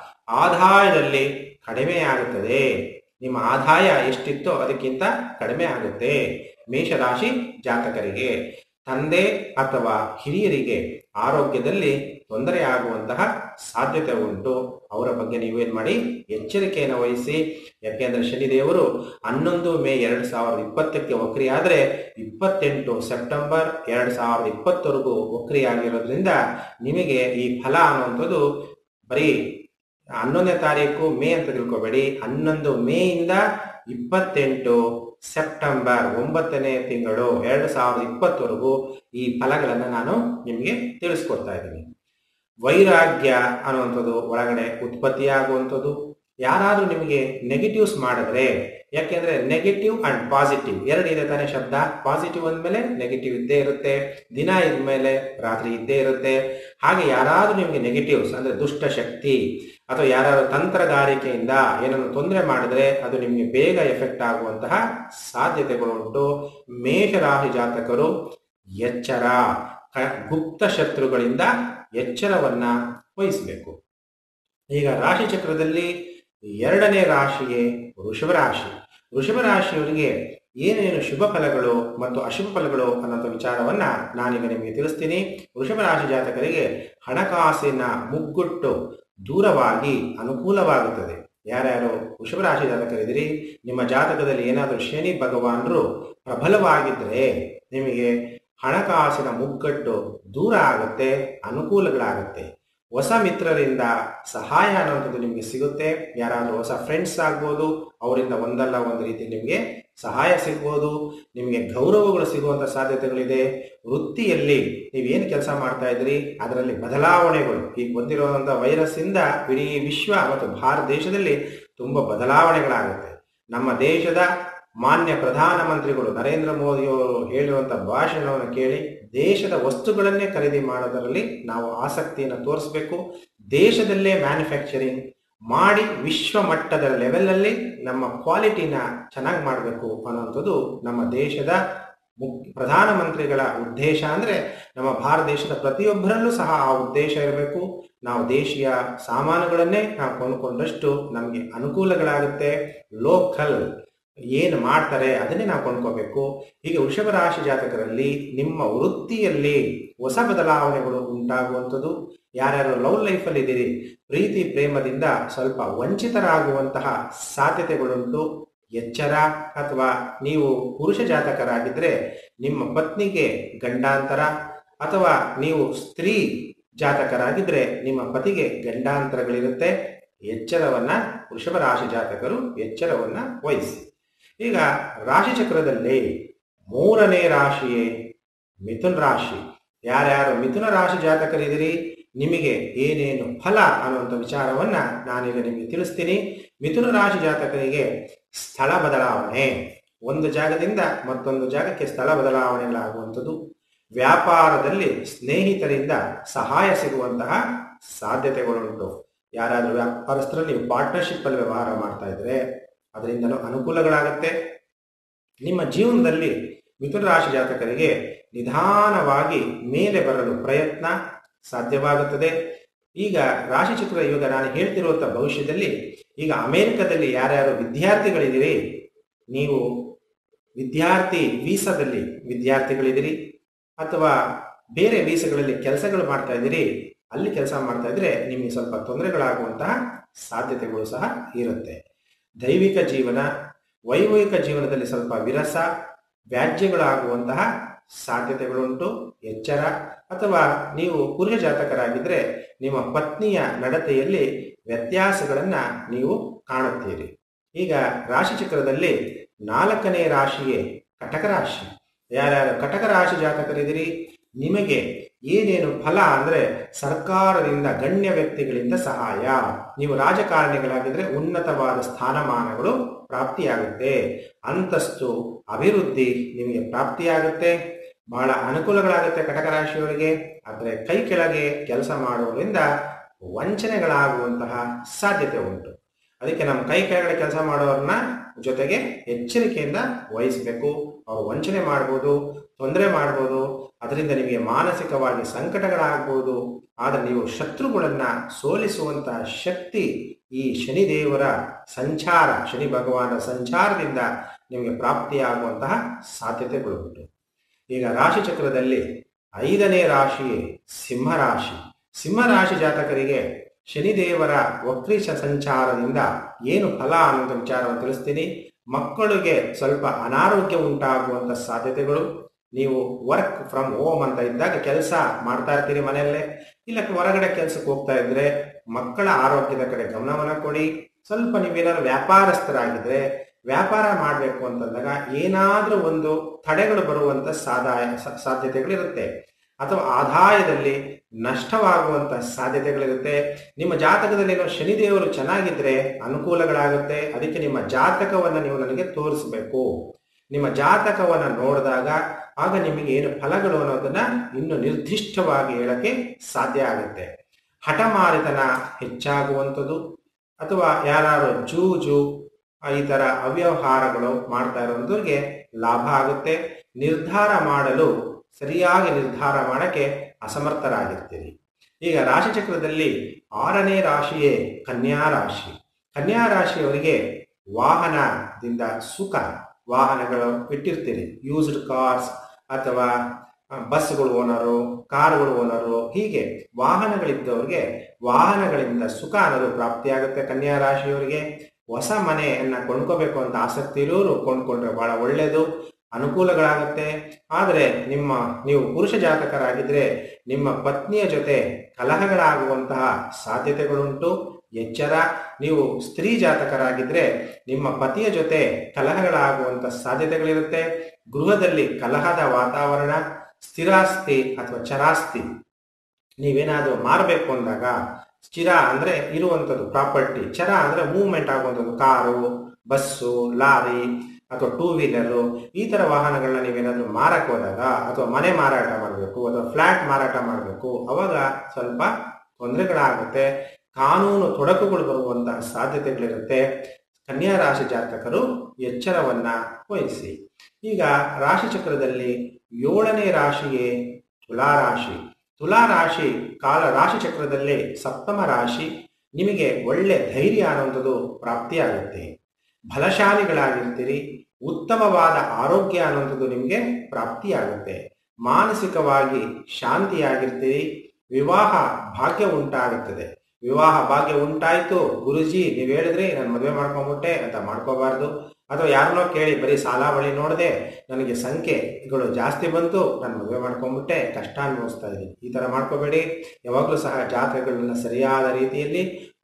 ಆದಾಯದಲ್ಲಿ ಕಡಿಮೆ ಆಗುತ್ತದೆ ನಿಮ್ಮ ಆದಾಯ ಎಷ್ಟಿತ್ತೋ ಅದಕ್ಕಿಂತ ಕಡಿಮೆ ಆಗುತ್ತೆ ಮೇಷರಾಶಿ ಜಾತಕರಿಗೆ ತಂದೆ ಅಥವಾ ಹಿರಿಯರಿಗೆ ಆರೋಗ್ಯದಲ್ಲಿ ತೊಂದರೆ ಆಗುವಂತಹ ಸಾಧ್ಯತೆ ಉಂಟು ಅವರ ಬಗ್ಗೆ ನೀವೇನ್ ಮಾಡಿ ಎಚ್ಚರಿಕೆಯನ್ನು ವಹಿಸಿ ಯಾಕೆಂದ್ರೆ ಶನಿದೇವರು ಹನ್ನೊಂದು ಮೇ ಎರಡ್ ಸಾವಿರದ ಇಪ್ಪತ್ತಕ್ಕೆ ವಕ್ರಿ ಆದ್ರೆ ಇಪ್ಪತ್ತೆಂಟು ಸೆಪ್ಟೆಂಬರ್ ಎರಡ್ ಸಾವಿರದ ಇಪ್ಪತ್ತವರೆಗೂ ವಕ್ರಿ ಆಗಿರೋದ್ರಿಂದ ನಿಮಗೆ ಈ ಫಲ ಅನ್ನುವಂಥದ್ದು ಬರೀ ಹನ್ನೊಂದನೇ ತಾರೀಕು ಮೇ ಅಂತ ತಿಳ್ಕೊಬೇಡಿ ಹನ್ನೊಂದು ಮೇಯಿಂದ ಇಪ್ಪತ್ತೆಂಟು ಸೆಪ್ಟೆಂಬರ್ ಒಂಬತ್ತನೇ ತಿಂಗಳು ಎರಡು ಸಾವಿರದ ಇಪ್ಪತ್ತವರೆಗೂ ಈ ಫಲಗಳನ್ನು ನಾನು ನಿಮಗೆ ತಿಳಿಸ್ಕೊಡ್ತಾ ಇದ್ದೀನಿ ವೈರಾಗ್ಯ ಅನ್ನುವಂಥದ್ದು ಒಳಗಡೆ ಉತ್ಪತ್ತಿಯಾಗುವಂಥದ್ದು ಯಾರಾದರೂ ನಿಮಗೆ ನೆಗೆಟಿವ್ಸ್ ಮಾಡಿದ್ರೆ ಯಾಕೆಂದ್ರೆ ನೆಗೆಟಿವ್ ಅಂಡ್ ಪಾಸಿಟಿವ್ ಎರಡು ಇದೆ ತಾನೇ ಶಬ್ದ ಪಾಸಿಟಿವ್ ಅಂದಮೇಲೆ ನೆಗೆಟಿವ್ ಇದ್ದೇ ಇರುತ್ತೆ ದಿನ ಇದ್ಮೇಲೆ ರಾತ್ರಿ ಇದ್ದೇ ಇರುತ್ತೆ ಹಾಗೆ ಯಾರಾದರೂ ನಿಮಗೆ ನೆಗೆಟಿವ್ಸ್ ಅಂದ್ರೆ ದುಷ್ಟ ಶಕ್ತಿ ಅಥವಾ ಯಾರಾದ್ರು ತಂತ್ರಗಾರಿಕೆಯಿಂದ ಏನನ್ನು ತೊಂದರೆ ಮಾಡಿದ್ರೆ ಅದು ನಿಮಗೆ ಬೇಗ ಎಫೆಕ್ಟ್ ಆಗುವಂತಹ ಸಾಧ್ಯತೆಗಳುಂಟು ಮೇಷರಾಶಿ ಜಾತಕರು ಎಚ್ಚರ ಕ- ಗುಪ್ತ ಶತ್ರುಗಳಿಂದ ಎಚ್ಚರವನ್ನ ವಹಿಸಬೇಕು ಈಗ ರಾಶಿ ಚಕ್ರದಲ್ಲಿ ಎರಡನೇ ರಾಶಿಯೇ ವೃಷಭ ರಾಶಿ ವೃಷಭ ರಾಶಿಯವರಿಗೆ ಏನೇನು ಶುಭ ಫಲಗಳು ಮತ್ತು ಅಶುಭ ಫಲಗಳು ಅನ್ನೋಂಥ ವಿಚಾರವನ್ನ ನಾನೀಗ ನಿಮಗೆ ತಿಳಿಸ್ತೀನಿ ವೃಷಭ ರಾಶಿ ಜಾತಕರಿಗೆ ಹಣಕಾಸಿನ ಮುಗ್ಗುಟ್ಟು ದೂರವಾಗಿ ಅನುಕೂಲವಾಗುತ್ತದೆ ಯಾರ್ಯಾರು ವೃಷಭ ರಾಶಿ ಜಾತಕರಿದ್ದೀರಿ ನಿಮ್ಮ ಜಾತಕದಲ್ಲಿ ಏನಾದರೂ ಶನಿ ಭಗವಾನರು ಪ್ರಬಲವಾಗಿದ್ದರೆ ನಿಮಗೆ ಹಣಕಾಸಿನ ಮುಗ್ಗಟ್ಟು ದೂರ ಆಗುತ್ತೆ ಅನುಕೂಲಗಳಾಗುತ್ತೆ ಹೊಸ ಮಿತ್ರರಿಂದ ಸಹಾಯ ಅನ್ನುವಂಥದ್ದು ನಿಮಗೆ ಸಿಗುತ್ತೆ ಯಾರಾದರೂ ಹೊಸ ಫ್ರೆಂಡ್ಸ್ ಆಗ್ಬೋದು ಅವರಿಂದ ಒಂದಲ್ಲ ಒಂದು ರೀತಿ ನಿಮಗೆ ಸಹಾಯ ಸಿಗ್ಬೋದು ನಿಮಗೆ ಗೌರವಗಳು ಸಿಗುವಂಥ ಸಾಧ್ಯತೆಗಳಿದೆ ವೃತ್ತಿಯಲ್ಲಿ ನೀವೇನು ಕೆಲಸ ಮಾಡ್ತಾ ಇದ್ರಿ ಅದರಲ್ಲಿ ಬದಲಾವಣೆಗಳು ಈಗ ಬಂದಿರುವಂಥ ವೈರಸ್ ಇಂದ ಇಡೀ ವಿಶ್ವ ಮತ್ತು ಭಾರತ ದೇಶದಲ್ಲಿ ತುಂಬ ಬದಲಾವಣೆಗಳಾಗುತ್ತೆ ನಮ್ಮ ದೇಶದ ಮಾನ್ಯ ಪ್ರಧಾನಮಂತ್ರಿಗಳು ನರೇಂದ್ರ ಮೋದಿಯವರು ಹೇಳಿರುವಂಥ ಭಾಷಣವನ್ನು ಕೇಳಿ ದೇಶದ ವಸ್ತುಗಳನ್ನೇ ಖರೀದಿ ಮಾಡೋದರಲ್ಲಿ ನಾವು ಆಸಕ್ತಿಯನ್ನು ತೋರಿಸಬೇಕು ದೇಶದಲ್ಲೇ ಮ್ಯಾನುಫ್ಯಾಕ್ಚರಿಂಗ್ ಮಾಡಿ ವಿಶ್ವ ಮಟ್ಟದ ಲೆವೆಲಲ್ಲಿ ನಮ್ಮ ಕ್ವಾಲಿಟಿನ ಚೆನ್ನಾಗಿ ಮಾಡಬೇಕು ಅನ್ನೋಂಥದ್ದು ನಮ್ಮ ದೇಶದ ಮುಖ್ಯ ಪ್ರಧಾನಮಂತ್ರಿಗಳ ಉದ್ದೇಶ ಅಂದರೆ ನಮ್ಮ ಭಾರತ ದೇಶದ ಪ್ರತಿಯೊಬ್ಬರಲ್ಲೂ ಸಹ ಆ ಉದ್ದೇಶ ಇರಬೇಕು ನಾವು ದೇಶೀಯ ಸಾಮಾನುಗಳನ್ನೇ ನಾವು ಕೊಂಡ್ಕೊಂಡಷ್ಟು ನಮಗೆ ಅನುಕೂಲಗಳಾಗುತ್ತೆ ಲೋಕಲ್ ಏನು ಮಾಡ್ತಾರೆ ಅದನ್ನೇ ನಾವು ಕೊಂಡ್ಕೋಬೇಕು ಹೀಗೆ ವೃಷಭ ರಾಶಿ ಜಾತಕರಲ್ಲಿ ನಿಮ್ಮ ವೃತ್ತಿಯಲ್ಲಿ ಹೊಸ ಬದಲಾವಣೆಗಳು ಉಂಟಾಗುವಂಥದ್ದು ಯಾರ್ಯಾರು ಲವ್ ಲೈಫಲ್ಲಿ ಇದ್ದೀರಿ ಪ್ರೀತಿ ಪ್ರೇಮದಿಂದ ಸ್ವಲ್ಪ ವಂಚಿತರಾಗುವಂತಹ ಸಾಧ್ಯತೆಗಳುಂಟು ಎಚ್ಚರ ಅಥವಾ ನೀವು ಪುರುಷ ಜಾತಕರಾಗಿದ್ದರೆ ನಿಮ್ಮ ಪತ್ನಿಗೆ ಗಂಡಾಂತರ ಅಥವಾ ನೀವು ಸ್ತ್ರೀ ಜಾತಕರಾಗಿದ್ದರೆ ನಿಮ್ಮ ಪತಿಗೆ ಗಂಡಾಂತರಗಳಿರುತ್ತೆ ಎಚ್ಚರವನ್ನ ವೃಷಭ ರಾಶಿ ಜಾತಕರು ಎಚ್ಚರವನ್ನ ವಹಿಸಿ ಈಗ ರಾಶಿ ಚಕ್ರದಲ್ಲಿ ಮೂರನೇ ರಾಶಿಯೇ ಮಿಥುನ್ ರಾಶಿ ಯಾರ್ಯಾರು ಮಿಥುನ ರಾಶಿ ಜಾತಕರಿದ್ದೀರಿ ನಿಮಗೆ ಏನೇನು ಫಲ ಅನ್ನುವಂಥ ವಿಚಾರವನ್ನ ನಾನೀಗ ನಿಮಗೆ ತಿಳಿಸ್ತೀನಿ ಮಿಥುನ ರಾಶಿ ಜಾತಕರಿಗೆ ಸ್ಥಳ ಬದಲಾವಣೆ ಒಂದು ಜಾಗದಿಂದ ಮತ್ತೊಂದು ಜಾಗಕ್ಕೆ ಸ್ಥಳ ಬದಲಾವಣೆಗಳಾಗುವಂಥದ್ದು ವ್ಯಾಪಾರದಲ್ಲಿ ಸ್ನೇಹಿತರಿಂದ ಸಹಾಯ ಸಿಗುವಂತಹ ಸಾಧ್ಯತೆಗಳುಂಟು ಯಾರಾದರೂ ವ್ಯಾಪಾರಸ್ಥರು ನೀವು ಪಾರ್ಟ್ನರ್ಶಿಪ್ ಅಲ್ಲಿ ವ್ಯವಹಾರ ಮಾಡ್ತಾ ಇದ್ರೆ ಅದರಿಂದಲೂ ಅನುಕೂಲಗಳಾಗುತ್ತೆ ನಿಮ್ಮ ಜೀವನದಲ್ಲಿ ಮಿಥುನ ರಾಶಿ ಜಾತಕರಿಗೆ ನಿಧಾನವಾಗಿ ಮೇಲೆ ಬರಲು ಪ್ರಯತ್ನ ಸಾಧ್ಯವಾಗುತ್ತದೆ ಈಗ ರಾಶಿಚಕ್ರ ಯೋಗ ನಾನು ಹೇಳ್ತಿರುವಂಥ ಭವಿಷ್ಯದಲ್ಲಿ ಈಗ ಅಮೆರಿಕದಲ್ಲಿ ಯಾರ್ಯಾರು ವಿದ್ಯಾರ್ಥಿಗಳಿದ್ದೀರಿ ನೀವು ವಿದ್ಯಾರ್ಥಿ ವೀಸಾದಲ್ಲಿ ವಿದ್ಯಾರ್ಥಿಗಳಿದ್ದೀರಿ ಅಥವಾ ಬೇರೆ ವೀಸಗಳಲ್ಲಿ ಕೆಲಸಗಳು ಮಾಡ್ತಾ ಇದ್ದೀರಿ ಅಲ್ಲಿ ಕೆಲಸ ಮಾಡ್ತಾ ಇದ್ರೆ ನಿಮಗೆ ಸ್ವಲ್ಪ ತೊಂದರೆಗಳಾಗುವಂತಹ ಸಾಧ್ಯತೆಗಳು ಸಹ ಇರುತ್ತೆ ದೈವಿಕ ಜೀವನ ವೈವಾಹಿಕ ಜೀವನದಲ್ಲಿ ಸ್ವಲ್ಪ ವಿರಸ ವ್ಯಾಜ್ಯಗಳಾಗುವಂತಹ ಸಾಧ್ಯತೆಗಳುಂಟು ಎಚ್ಚರ ಅಥವಾ ನೀವು ಪುರುಷ ಜಾತಕರಾಗಿದ್ದರೆ ನಿಮ್ಮ ಪತ್ನಿಯ ನಡತೆಯಲ್ಲಿ ವ್ಯತ್ಯಾಸಗಳನ್ನ ನೀವು ಕಾಣುತ್ತೀರಿ ಈಗ ರಾಶಿಚಕ್ರದಲ್ಲಿ ನಾಲ್ಕನೇ ರಾಶಿಗೆ ಕಟಕ ರಾಶಿ ಯಾರ್ಯಾರು ಕಟಕ ರಾಶಿ ಜಾತಕರಿದ್ದೀರಿ ನಿಮಗೆ ಏನೇನು ಫಲ ಅಂದ್ರೆ ಸರ್ಕಾರದಿಂದ ಗಣ್ಯ ವ್ಯಕ್ತಿಗಳಿಂದ ಸಹಾಯ ನೀವು ರಾಜಕಾರಣಿಗಳಾಗಿದ್ರೆ ಉನ್ನತವಾದ ಸ್ಥಾನಮಾನಗಳು ಪ್ರಾಪ್ತಿಯಾಗುತ್ತೆ ಅಂತಸ್ತು ಅಭಿವೃದ್ಧಿ ನಿಮಗೆ ಪ್ರಾಪ್ತಿಯಾಗುತ್ತೆ ಬಹಳ ಅನುಕೂಲಗಳಾಗುತ್ತೆ ಕಟಕ ರಾಶಿಯವರಿಗೆ ಆದರೆ ಕೈ ಕೆಳಗೆ ಕೆಲಸ ಮಾಡುವುದರಿಂದ ವಂಚನೆಗಳಾಗುವಂತಹ ಸಾಧ್ಯತೆ ಉಂಟು ಅದಕ್ಕೆ ನಮ್ಮ ಕೈ ಕೆಳಗಡೆ ಕೆಲಸ ಮಾಡೋರನ್ನ ಜೊತೆಗೆ ಎಚ್ಚರಿಕೆಯಿಂದ ವಹಿಸಬೇಕು ಅವರು ವಂಚನೆ ಮಾಡ್ಬೋದು ತೊಂದರೆ ಮಾಡ್ಬೋದು ಅದರಿಂದ ನಿಮಗೆ ಮಾನಸಿಕವಾಗಿ ಸಂಕಟಗಳಾಗ್ಬೋದು ಆದರೆ ನೀವು ಶತ್ರುಗಳನ್ನ ಸೋಲಿಸುವಂತಹ ಶಕ್ತಿ ಈ ಶನಿದೇವರ ಸಂಚಾರ ಶನಿ ಭಗವಾನ ಸಂಚಾರದಿಂದ ನಿಮಗೆ ಪ್ರಾಪ್ತಿಯಾಗುವಂತಹ ಸಾಧ್ಯತೆಗಳು ಉಂಟು ಈಗ ರಾಶಿ ಚಕ್ರದಲ್ಲಿ ಐದನೇ ರಾಶಿಯೇ ಸಿಂಹರಾಶಿ ಸಿಂಹರಾಶಿ ಜಾತಕರಿಗೆ ಶನಿದೇವರ ವಕ್ರೀಶ ಸಂಚಾರದಿಂದ ಏನು ಫಲ ಅನ್ನುವಂಥ ವಿಚಾರವನ್ನು ತಿಳಿಸ್ತೀನಿ ಮಕ್ಕಳಿಗೆ ಸ್ವಲ್ಪ ಅನಾರೋಗ್ಯ ಉಂಟಾಗುವಂಥ ಸಾಧ್ಯತೆಗಳು ನೀವು ವರ್ಕ್ ಫ್ರಮ್ ಹೋಮ್ ಅಂತ ಇದ್ದಾಗ ಕೆಲಸ ಮಾಡ್ತಾ ಇರ್ತೀರಿ ಮನೆಯಲ್ಲೇ ಇಲ್ಲ ಹೊರಗಡೆ ಕೆಲಸಕ್ಕೆ ಹೋಗ್ತಾ ಇದ್ರೆ ಮಕ್ಕಳ ಆರೋಗ್ಯದ ಕಡೆ ಗಮನವನ್ನು ಕೊಡಿ ಸ್ವಲ್ಪ ನೀವೇನಾದ್ರು ವ್ಯಾಪಾರಸ್ಥರಾಗಿದ್ರೆ ವ್ಯಾಪಾರ ಮಾಡಬೇಕು ಅಂತಂದಾಗ ಏನಾದರೂ ಒಂದು ತಡೆಗಳು ಬರುವಂತ ಸಾದಾಯ ಸಾಧ್ಯತೆಗಳಿರುತ್ತೆ ಅಥವಾ ಆದಾಯದಲ್ಲಿ ನಷ್ಟವಾಗುವಂತ ಸಾಧ್ಯತೆಗಳಿರುತ್ತೆ ನಿಮ್ಮ ಜಾತಕದಲ್ಲಿ ಏನೋ ಶನಿದೇವರು ಚೆನ್ನಾಗಿದ್ರೆ ಅನುಕೂಲಗಳಾಗುತ್ತೆ ಅದಕ್ಕೆ ನಿಮ್ಮ ಜಾತಕವನ್ನು ನೀವು ನನಗೆ ತೋರಿಸಬೇಕು ನಿಮ್ಮ ಜಾತಕವನ್ನು ನೋಡಿದಾಗ ಆಗ ನಿಮಗೆ ಏನು ಫಲಗಳು ಅನ್ನೋದನ್ನ ಇನ್ನು ನಿರ್ದಿಷ್ಟವಾಗಿ ಹೇಳಕ್ಕೆ ಸಾಧ್ಯ ಆಗುತ್ತೆ ಹಠಮಾರಿತನ ಹೆಚ್ಚಾಗುವಂಥದ್ದು ಅಥವಾ ಯಾರು ಜೂಜು ಈ ತರ ಅವ್ಯವಹಾರಗಳು ಮಾಡ್ತಾ ಇರುವಂತವ್ರಿಗೆ ಲಾಭ ಆಗುತ್ತೆ ನಿರ್ಧಾರ ಮಾಡಲು ಸರಿಯಾಗಿ ನಿರ್ಧಾರ ಮಾಡಕ್ಕೆ ಅಸಮರ್ಥರಾಗಿರ್ತೀರಿ ಈಗ ರಾಶಿಚಕ್ರದಲ್ಲಿ ಆರನೇ ರಾಶಿಯೇ ಕನ್ಯಾ ರಾಶಿ ಕನ್ಯಾ ರಾಶಿಯವರಿಗೆ ವಾಹನದಿಂದ ಸುಖ ವಾಹನಗಳು ಇಟ್ಟಿರ್ತೀರಿ ಯೂಸ್ಡ್ ಕಾರ್ಸ್ ಅಥವಾ ಬಸ್ಗಳು ಓನರು ಕಾರುಗಳು ಓನರು ಹೀಗೆ ವಾಹನಗಳಿದ್ದವ್ರಿಗೆ ವಾಹನಗಳಿಂದ ಸುಖ ಅನ್ನೋದು ಪ್ರಾಪ್ತಿಯಾಗುತ್ತೆ ಕನ್ಯಾ ರಾಶಿಯವರಿಗೆ ಹೊಸ ಮನೆಯನ್ನ ಕೊಂಡ್ಕೋಬೇಕು ಅಂತ ಆಸಕ್ತಿ ಇರೋರು ಕೊಂಡ್ಕೊಂಡ್ರೆ ಬಹಳ ಒಳ್ಳೆಯದು ಅನುಕೂಲಗಳಾಗುತ್ತೆ ಆದರೆ ನಿಮ್ಮ ನೀವು ಪುರುಷ ಜಾತಕರಾಗಿದ್ರೆ ನಿಮ್ಮ ಪತ್ನಿಯ ಜೊತೆ ಕಲಹಗಳಾಗುವಂತಹ ಸಾಧ್ಯತೆಗಳುಂಟು ಎಚ್ಚರ ನೀವು ಸ್ತ್ರೀ ಜಾತಕರಾಗಿದ್ರೆ ನಿಮ್ಮ ಪತಿಯ ಜೊತೆ ಕಲಹಗಳಾಗುವಂತ ಸಾಧ್ಯತೆಗಳಿರುತ್ತೆ ಗೃಹದಲ್ಲಿ ಕಲಹದ ವಾತಾವರಣ ಸ್ಥಿರಾಸ್ತಿ ಅಥವಾ ಚರಾಸ್ತಿ ನೀವೇನಾದರೂ ಮಾರಬೇಕು ಅಂದಾಗ ಸ್ಥಿರ ಅಂದ್ರೆ ಇರುವಂಥದ್ದು ಪ್ರಾಪರ್ಟಿ ಚರ ಅಂದ್ರೆ ಮೂವ್ಮೆಂಟ್ ಆಗುವಂಥದ್ದು ಕಾರು ಬಸ್ಸು ಲಾರಿ ಅಥವಾ ಟೂ ವೀಲರು ಈ ತರ ವಾಹನಗಳನ್ನ ನೀವೇನಾದ್ರೂ ಮಾರಕ್ಕೆ ಹೋದಾಗ ಅಥವಾ ಮನೆ ಮಾರಾಟ ಮಾಡಬೇಕು ಅಥವಾ ಫ್ಲಾಟ್ ಮಾರಾಟ ಮಾಡಬೇಕು ಅವಾಗ ಸ್ವಲ್ಪ ತೊಂದರೆಗಳಾಗುತ್ತೆ ಕಾನೂನು ತೊಡಕುಗಳು ಬರುವಂತಹ ಸಾಧ್ಯತೆಗಳಿರುತ್ತೆ ಕನ್ಯಾ ರಾಶಿ ಜಾತಕರು ಎಚ್ಚರವನ್ನ ವಹಿಸಿ ಈಗ ರಾಶಿ ಚಕ್ರದಲ್ಲಿ ಏಳನೇ ರಾಶಿಯೇ ತುಲಾರಾಶಿ ತುಲಾರಾಶಿ ಕಾಲ ರಾಶಿ ಚಕ್ರದಲ್ಲಿ ಸಪ್ತಮ ರಾಶಿ ನಿಮಗೆ ಒಳ್ಳೆ ಧೈರ್ಯ ಅನ್ನುವಂಥದ್ದು ಪ್ರಾಪ್ತಿಯಾಗುತ್ತೆ ಫಲಶಾಲಿಗಳಾಗಿರ್ತೀರಿ ಉತ್ತಮವಾದ ಆರೋಗ್ಯ ಅನ್ನುವಂಥದ್ದು ನಿಮಗೆ ಪ್ರಾಪ್ತಿಯಾಗುತ್ತೆ ಮಾನಸಿಕವಾಗಿ ಶಾಂತಿಯಾಗಿರ್ತೀರಿ ವಿವಾಹ ಭಾಗ್ಯ ಉಂಟಾಗುತ್ತದೆ ವಿವಾಹ ಭಾಗ್ಯ ಉಂಟಾಯ್ತು ಗುರುಜಿ ನೀವು ಹೇಳಿದ್ರಿ ನಾನು ಮದುವೆ ಮಾಡ್ಕೊಂಬಿಟ್ಟೆ ಅಂತ ಮಾಡ್ಕೋಬಾರ್ದು ಅಥವಾ ಯಾರನ್ನೋ ಕೇಳಿ ಬರೀ ಸಾಲ ಬಳಿ ನೋಡದೆ ನನಗೆ ಸಂಖ್ಯೆಗಳು ಜಾಸ್ತಿ ಬಂತು ನಾನು ಮದುವೆ ಮಾಡ್ಕೊಂಬಿಟ್ಟೆ ಕಷ್ಟ ಅನುಭವಿಸ್ತಾ ಇದ್ದೀನಿ ಈ ಥರ ಮಾಡ್ಕೋಬೇಡಿ ಯಾವಾಗಲೂ ಸಹ ಜಾತಕಗಳನ್ನ ಸರಿಯಾದ ರೀತಿಯಲ್ಲಿ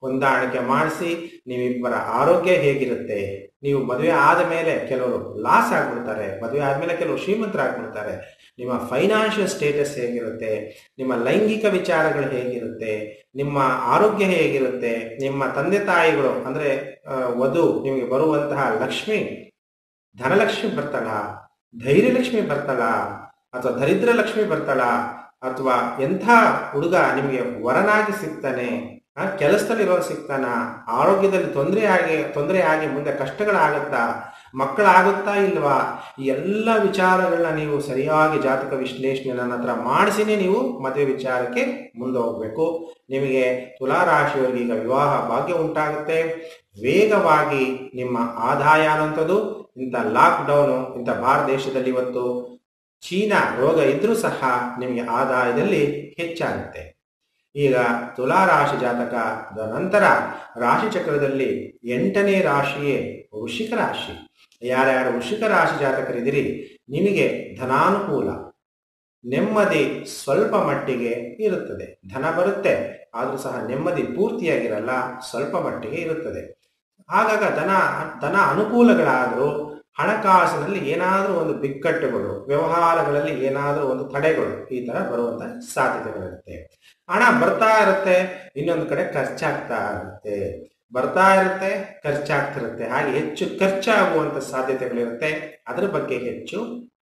ಹೊಂದಾಣಿಕೆ ಮಾಡಿಸಿ ನೀವಿಬ್ಬರ ಆರೋಗ್ಯ ಹೇಗಿರುತ್ತೆ ನೀವು ಮದುವೆ ಆದ ಮೇಲೆ ಕೆಲವರು ಲಾಸ್ ಆಗ್ಬಿಡ್ತಾರೆ ಮದುವೆ ಆದಮೇಲೆ ಕೆಲವರು ಶ್ರೀಮಂತರಾಗ್ಬಿಡ್ತಾರೆ ನಿಮ್ಮ ಫೈನಾನ್ಷಿಯಲ್ ಸ್ಟೇಟಸ್ ಹೇಗಿರುತ್ತೆ ನಿಮ್ಮ ಲೈಂಗಿಕ ವಿಚಾರಗಳು ಹೇಗಿರುತ್ತೆ ನಿಮ್ಮ ಆರೋಗ್ಯ ಹೇಗಿರುತ್ತೆ ನಿಮ್ಮ ತಂದೆ ತಾಯಿಗಳು ಅಂದ್ರೆ ಆ, ವಧು ನಿಮಗೆ ಬರುವಂತಹ ಲಕ್ಷ್ಮಿ ಧನಲಕ್ಷ್ಮಿ ಬರ್ತಾಳ ಧೈರ್ಯಲಕ್ಷ್ಮಿ ಬರ್ತಾಳ ಅಥವಾ ದರಿದ್ರ ಲಕ್ಷ್ಮಿ ಬರ್ತಾಳ ಅಥವಾ ಎಂಥ ಹುಡುಗ ನಿಮಗೆ ವರನಾಗಿ ಸಿಗ್ತಾನೆ ಆ ಕೆಲಸದಲ್ಲಿರೋ ಸಿಗ್ತಾನ ಆರೋಗ್ಯದಲ್ಲಿ ತೊಂದರೆ ಆಗಿ ತೊಂದರೆ ಆಗಿ ಮುಂದೆ ಕಷ್ಟಗಳಾಗುತ್ತಾ ಮಕ್ಕಳಾಗುತ್ತಾ ಇಲ್ವಾ ಈ ಎಲ್ಲ ವಿಚಾರಗಳನ್ನ ನೀವು ಸರಿಯಾಗಿ ಜಾತಕ ವಿಶ್ಲೇಷಣೆ ನನ್ನ ಹತ್ರ ಮಾಡಿಸಿನೇ ನೀವು ಮದುವೆ ವಿಚಾರಕ್ಕೆ ಮುಂದೆ ಹೋಗ್ಬೇಕು ನಿಮಗೆ ತುಲಾರಾಶಿಯವರಿಗೆ ಈಗ ವಿವಾಹ ಭಾಗ್ಯ ಉಂಟಾಗುತ್ತೆ ವೇಗವಾಗಿ ನಿಮ್ಮ ಆದಾಯ ಅನ್ನೋಂಥದ್ದು ಇಂಥ ಲಾಕ್ಡೌನು ಇಂಥ ಭಾರತ ದೇಶದಲ್ಲಿ ಇವತ್ತು ಚೀನಾ ರೋಗ ಇದ್ರೂ ಸಹ ನಿಮಗೆ ಆದಾಯದಲ್ಲಿ ಹೆಚ್ಚಾಗುತ್ತೆ ಈಗ ತುಲಾ ರಾಶಿ ಜಾತಕದ ನಂತರ ರಾಶಿ ಚಕ್ರದಲ್ಲಿ ಎಂಟನೇ ರಾಶಿಯೇ ವೃಷಿಕ ರಾಶಿ ಯಾರ್ಯಾರು ವೃಷಿಕ ರಾಶಿ ಜಾತಕರಿದ್ದೀರಿ ನಿಮಗೆ ಧನಾನುಕೂಲ ನೆಮ್ಮದಿ ಸ್ವಲ್ಪ ಮಟ್ಟಿಗೆ ಇರುತ್ತದೆ ಧನ ಬರುತ್ತೆ ಆದರೂ ಸಹ ನೆಮ್ಮದಿ ಪೂರ್ತಿಯಾಗಿರಲ್ಲ ಸ್ವಲ್ಪ ಮಟ್ಟಿಗೆ ಇರುತ್ತದೆ ಆಗಾಗ ಧನ ಧನ ಅನುಕೂಲಗಳಾದರೂ ಹಣಕಾಸಿನಲ್ಲಿ ಏನಾದರೂ ಒಂದು ಬಿಕ್ಕಟ್ಟುಗಳು ವ್ಯವಹಾರಗಳಲ್ಲಿ ಏನಾದರೂ ಒಂದು ತಡೆಗಳು ಈ ತರ ಬರುವಂತ ಸಾಧ್ಯತೆಗಳಿರುತ್ತೆ ಹಣ ಬರ್ತಾ ಇರುತ್ತೆ ಇನ್ನೊಂದು ಕಡೆ ಖರ್ಚಾಗ್ತಾ ಇರುತ್ತೆ ಬರ್ತಾ ಇರುತ್ತೆ ಖರ್ಚಾಗ್ತಿರುತ್ತೆ ಹಾಗೆ ಹೆಚ್ಚು ಖರ್ಚಾಗುವಂತ ಸಾಧ್ಯತೆಗಳಿರುತ್ತೆ ಅದರ ಬಗ್ಗೆ ಹೆಚ್ಚು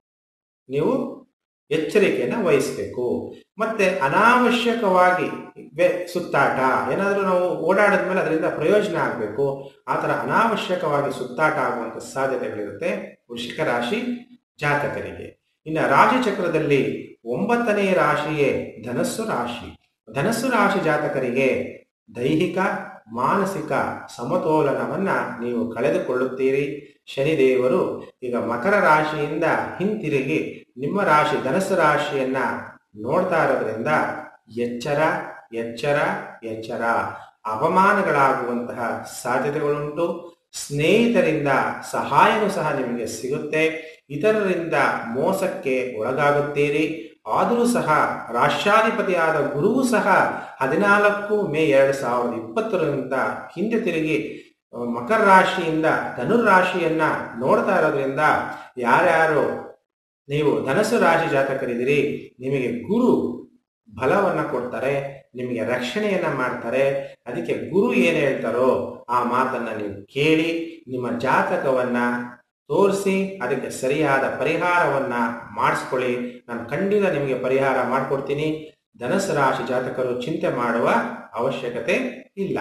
ನೀವು ಎಚ್ಚರಿಕೆಯನ್ನು ವಹಿಸಬೇಕು ಮತ್ತೆ ಅನಾವಶ್ಯಕವಾಗಿ ಬೆ- ಸುತ್ತಾಟ ಏನಾದರೂ ನಾವು ಓಡಾಡಿದ ಮೇಲೆ ಅದರಿಂದ ಪ್ರಯೋಜನ ಆಗಬೇಕು ಆ ಥರ ಅನಾವಶ್ಯಕವಾಗಿ ಸುತ್ತಾಟ ಆಗುವಂಥ ಸಾಧ್ಯತೆಗಳಿರುತ್ತೆ ವೃಷಿಕ ರಾಶಿ ಜಾತಕರಿಗೆ ಇನ್ನು ರಾಶಿ ಚಕ್ರದಲ್ಲಿ ಒಂಬತ್ತನೇ ರಾಶಿಯೇ ಧನಸ್ಸು ರಾಶಿ ಧನಸ್ಸು ರಾಶಿ ಜಾತಕರಿಗೆ ದೈಹಿಕ ಮಾನಸಿಕ ಸಮತೋಲನವನ್ನ ನೀವು ಕಳೆದುಕೊಳ್ಳುತ್ತೀರಿ ಶನಿದೇವರು ಈಗ ಮಕರ ರಾಶಿಯಿಂದ ಹಿಂತಿರುಗಿ ನಿಮ್ಮ ರಾಶಿ ಧನಸ್ಸು ರಾಶಿಯನ್ನ ನೋಡ್ತಾ ಇರೋದ್ರಿಂದ ಎಚ್ಚರ ಎಚ್ಚರ ಎಚ್ಚರ ಅಪಮಾನಗಳಾಗುವಂತಹ ಸಾಧ್ಯತೆಗಳುಂಟು ಸ್ನೇಹಿತರಿಂದ ಸಹಾಯನೂ ಸಹ ನಿಮಗೆ ಸಿಗುತ್ತೆ ಇತರರಿಂದ ಮೋಸಕ್ಕೆ ಒಳಗಾಗುತ್ತೀರಿ ಆದರೂ ಸಹ ರಾಷ್ಟ್ರಾಧಿಪತಿಯಾದ ಗುರುವು ಸಹ ಹದಿನಾಲ್ಕು ಮೇ ಎರಡು ಸಾವಿರದ ಇಪ್ಪತ್ತರಿಂದ ಹಿಂದೆ ತಿರುಗಿ ಆ, ಮಕರ ರಾಶಿಯಿಂದ ಧನುರ್ ರಾಶಿಯನ್ನ ನೋಡ್ತಾ ಇರೋದ್ರಿಂದ ಯಾರ್ಯಾರು ನೀವು ಧನಸ್ಸು ರಾಶಿ ಜಾತಕರಿದ್ದೀರಿ ನಿಮಗೆ ಗುರು ಬಲವನ್ನ ಕೊಡ್ತಾರೆ ನಿಮಗೆ ರಕ್ಷಣೆಯನ್ನ ಮಾಡ್ತಾರೆ ಅದಕ್ಕೆ ಗುರು ಏನ್ ಹೇಳ್ತಾರೋ ಆ ಮಾತನ್ನ ನೀವು ಕೇಳಿ ನಿಮ್ಮ ಜಾತಕವನ್ನ ತೋರಿಸಿ ಅದಕ್ಕೆ ಸರಿಯಾದ ಪರಿಹಾರವನ್ನ ಮಾಡಿಸ್ಕೊಳ್ಳಿ ನಾನು ಖಂಡಿತ ನಿಮಗೆ ಪರಿಹಾರ ಮಾಡಿಕೊಡ್ತೀನಿ ಧನಸ್ಸು ರಾಶಿ ಜಾತಕರು ಚಿಂತೆ ಮಾಡುವ ಅವಶ್ಯಕತೆ ಇಲ್ಲ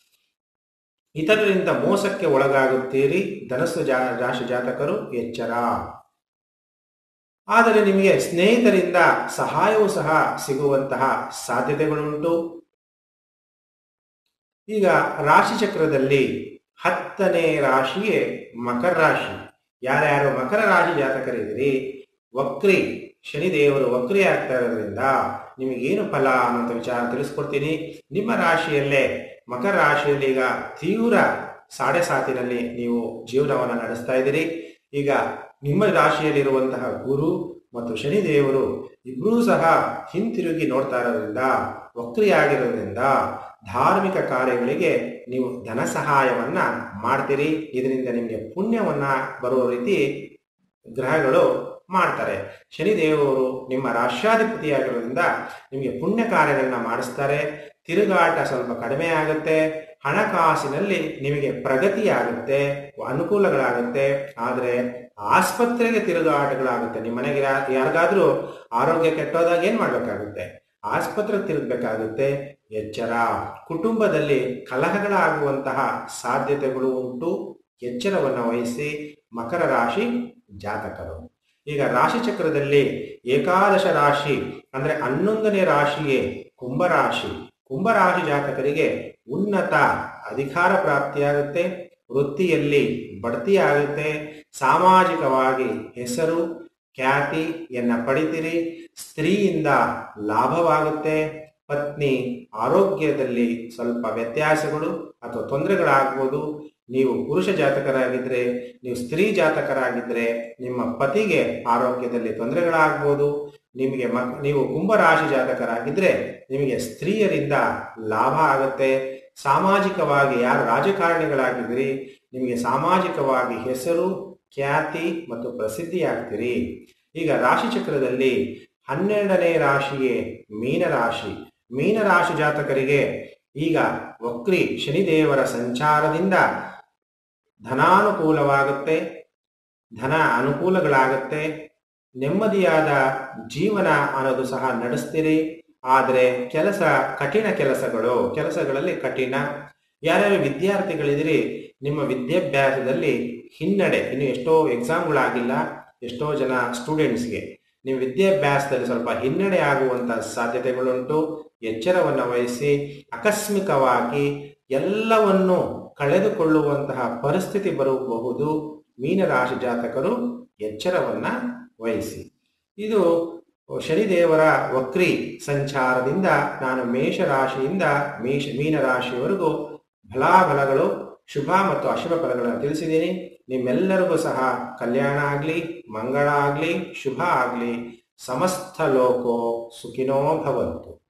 ಇತರರಿಂದ ಮೋಸಕ್ಕೆ ಒಳಗಾಗುತ್ತೀರಿ ಧನಸ್ಸು ಜಾ ರಾಶಿ ಜಾತಕರು ಎಚ್ಚರ ಆದರೆ ನಿಮಗೆ ಸ್ನೇಹಿತರಿಂದ ಸಹಾಯವೂ ಸಹ ಸಿಗುವಂತಹ ಸಾಧ್ಯತೆಗಳುಂಟು ಈಗ ರಾಶಿ ಚಕ್ರದಲ್ಲಿ ಹತ್ತನೇ ರಾಶಿಯೇ ಮಕರ ರಾಶಿ ಯಾರ್ಯಾರು ಮಕರ ರಾಶಿ ಜಾತಕರಿದ್ದೀರಿ ವಕ್ರಿ ಶನಿದೇವರು ವಕ್ರಿ ಆಗ್ತಾ ಇರೋದ್ರಿಂದ ನಿಮಗೇನು ಫಲ ಅನ್ನೋಂಥ ವಿಚಾರ ತಿಳಿಸ್ಕೊಡ್ತೀನಿ ನಿಮ್ಮ ರಾಶಿಯಲ್ಲೇ ಮಕರ ರಾಶಿಯಲ್ಲಿ ಈಗ ತೀವ್ರ ಸಾಡೆ ಸಾತಿನಲ್ಲಿ ನೀವು ಜೀವನವನ್ನು ನಡೆಸ್ತಾ ಇದ್ದೀರಿ ಈಗ ನಿಮ್ಮ ರಾಶಿಯಲ್ಲಿರುವಂತಹ ಗುರು ಮತ್ತು ಶನಿದೇವರು ಇಬ್ಬರೂ ಸಹ ಹಿಂತಿರುಗಿ ನೋಡ್ತಾ ಇರೋದ್ರಿಂದ ವಕ್ರಿಯಾಗಿರೋದ್ರಿಂದ ಧಾರ್ಮಿಕ ಕಾರ್ಯಗಳಿಗೆ ನೀವು ಧನ ಸಹಾಯವನ್ನ ಮಾಡ್ತೀರಿ ಇದರಿಂದ ನಿಮಗೆ ಪುಣ್ಯವನ್ನ ಬರುವ ರೀತಿ ಗ್ರಹಗಳು ಮಾಡ್ತಾರೆ ಶನಿದೇವರು ನಿಮ್ಮ ರಾಷ್ಟ್ರಾಧಿಪತಿಯಾಗಿರೋದ್ರಿಂದ ನಿಮಗೆ ಪುಣ್ಯ ಕಾರ್ಯಗಳನ್ನ ಮಾಡಿಸ್ತಾರೆ ತಿರುಗಾಟ ಸ್ವಲ್ಪ ಕಡಿಮೆ ಆಗುತ್ತೆ ಹಣಕಾಸಿನಲ್ಲಿ ನಿಮಗೆ ಪ್ರಗತಿಯಾಗುತ್ತೆ ಅನುಕೂಲಗಳಾಗುತ್ತೆ ಆದರೆ ಆಸ್ಪತ್ರೆಗೆ ತಿರುಗಾಟಗಳಾಗುತ್ತೆ ನಿಮ್ಮ ಮನೆಗೆ ಯಾ- ಯಾರಿಗಾದ್ರೂ ಆರೋಗ್ಯ ಕೆಟ್ಟೋದಾಗ ಏನ್ ಮಾಡ್ಬೇಕಾಗುತ್ತೆ ಆಸ್ಪತ್ರೆಗೆ ತಿರುಗಬೇಕಾಗುತ್ತೆ ಎಚ್ಚರ ಕುಟುಂಬದಲ್ಲಿ ಕಲಹಗಳಾಗುವಂತಹ ಸಾಧ್ಯತೆಗಳು ಉಂಟು ಎಚ್ಚರವನ್ನು ವಹಿಸಿ ಮಕರ ರಾಶಿ ಜಾತಕರು ಈಗ ರಾಶಿ ಚಕ್ರದಲ್ಲಿ ಏಕಾದಶ ರಾಶಿ ಅಂದ್ರೆ ಹನ್ನೊಂದನೇ ರಾಶಿಯೇ ಕುಂಭರಾಶಿ ಕುಂಭರಾಶಿ ಜಾತಕರಿಗೆ ಉನ್ನತ ಅಧಿಕಾರ ಪ್ರಾಪ್ತಿಯಾಗುತ್ತೆ ವೃತ್ತಿಯಲ್ಲಿ ಬಡ್ತಿ ಆಗುತ್ತೆ ಸಾಮಾಜಿಕವಾಗಿ ಹೆಸರು ಖ್ಯಾತಿಯನ್ನ ಪಡಿತೀರಿ ಸ್ತ್ರೀಯಿಂದ ಲಾಭವಾಗುತ್ತೆ ಪತ್ನಿ ಆರೋಗ್ಯದಲ್ಲಿ ಸ್ವಲ್ಪ ವ್ಯತ್ಯಾಸಗಳು ಅಥವಾ ತೊಂದರೆಗಳಾಗ್ಬೋದು ನೀವು ಪುರುಷ ಜಾತಕರಾಗಿದ್ರೆ ನೀವು ಸ್ತ್ರೀ ಜಾತಕರಾಗಿದ್ರೆ ನಿಮ್ಮ ಪತಿಗೆ ಆರೋಗ್ಯದಲ್ಲಿ ತೊಂದರೆಗಳಾಗ್ಬೋದು ನಿಮಗೆ ಮಕ್ ನೀವು ಕುಂಭರಾಶಿ ಜಾತಕರಾಗಿದ್ರೆ ನಿಮಗೆ ಸ್ತ್ರೀಯರಿಂದ ಲಾಭ ಆಗುತ್ತೆ ಸಾಮಾಜಿಕವಾಗಿ ಯಾರು ರಾಜಕಾರಣಿಗಳಾಗಿದ್ದೀರಿ ನಿಮಗೆ ಸಾಮಾಜಿಕವಾಗಿ ಹೆಸರು ಖ್ಯಾತಿ ಮತ್ತು ಪ್ರಸಿದ್ಧಿಯಾಗ್ತೀರಿ ಈಗ ರಾಶಿಚಕ್ರದಲ್ಲಿ ಹನ್ನೆರಡನೇ ರಾಶಿಗೆ ಮೀನರಾಶಿ ಮೀನರಾಶಿ ಜಾತಕರಿಗೆ ಈಗ ವಕ್ರಿ ಶನಿದೇವರ ಸಂಚಾರದಿಂದ ಧನಾನುಕೂಲವಾಗುತ್ತೆ ಧನ ಅನುಕೂಲಗಳಾಗುತ್ತೆ ನೆಮ್ಮದಿಯಾದ ಜೀವನ ಅನ್ನೋದು ಸಹ ನಡೆಸ್ತೀರಿ ಆದರೆ ಕೆಲಸ ಕಠಿಣ ಕೆಲಸಗಳು ಕೆಲಸಗಳಲ್ಲಿ ಕಠಿಣ ಯಾರ್ಯಾರು ವಿದ್ಯಾರ್ಥಿಗಳಿದ್ದೀರಿ ನಿಮ್ಮ ವಿದ್ಯಾಭ್ಯಾಸದಲ್ಲಿ ಹಿನ್ನಡೆ ಇನ್ನು ಎಷ್ಟೋ ಎಕ್ಸಾಮ್ಗಳಾಗಿಲ್ಲ ಎಷ್ಟೋ ಜನ ಸ್ಟೂಡೆಂಟ್ಸ್ಗೆ ನಿಮ್ಮ ವಿದ್ಯಾಭ್ಯಾಸದಲ್ಲಿ ಸ್ವಲ್ಪ ಹಿನ್ನಡೆ ಆಗುವಂಥ ಸಾಧ್ಯತೆಗಳುಂಟು ಎಚ್ಚರವನ್ನು ವಹಿಸಿ ಆಕಸ್ಮಿಕವಾಗಿ ಎಲ್ಲವನ್ನು ಕಳೆದುಕೊಳ್ಳುವಂತಹ ಪರಿಸ್ಥಿತಿ ಬರಬಹುದು ಮೀನರಾಶಿ ಜಾತಕರು ಎಚ್ಚರವನ್ನ ವಹಿಸಿ ಇದು ಶನಿದೇವರ ವಕ್ರಿ ಸಂಚಾರದಿಂದ ನಾನು ಮೇಷರಾಶಿಯಿಂದ ಮೇಷ ಮೀನರಾಶಿಯವರೆಗೂ ಫಲಾಫಲಗಳು ಶುಭ ಮತ್ತು ಅಶುಭ ಫಲಗಳನ್ನು ತಿಳಿಸಿದ್ದೀನಿ ನಿಮ್ಮೆಲ್ಲರಿಗೂ ಸಹ ಕಲ್ಯಾಣ ಆಗಲಿ ಮಂಗಳ ಆಗಲಿ ಶುಭ ಆಗಲಿ ಸಮಸ್ತ ಲೋಕೋ ಸುಖಿನೋ ಭವಂತು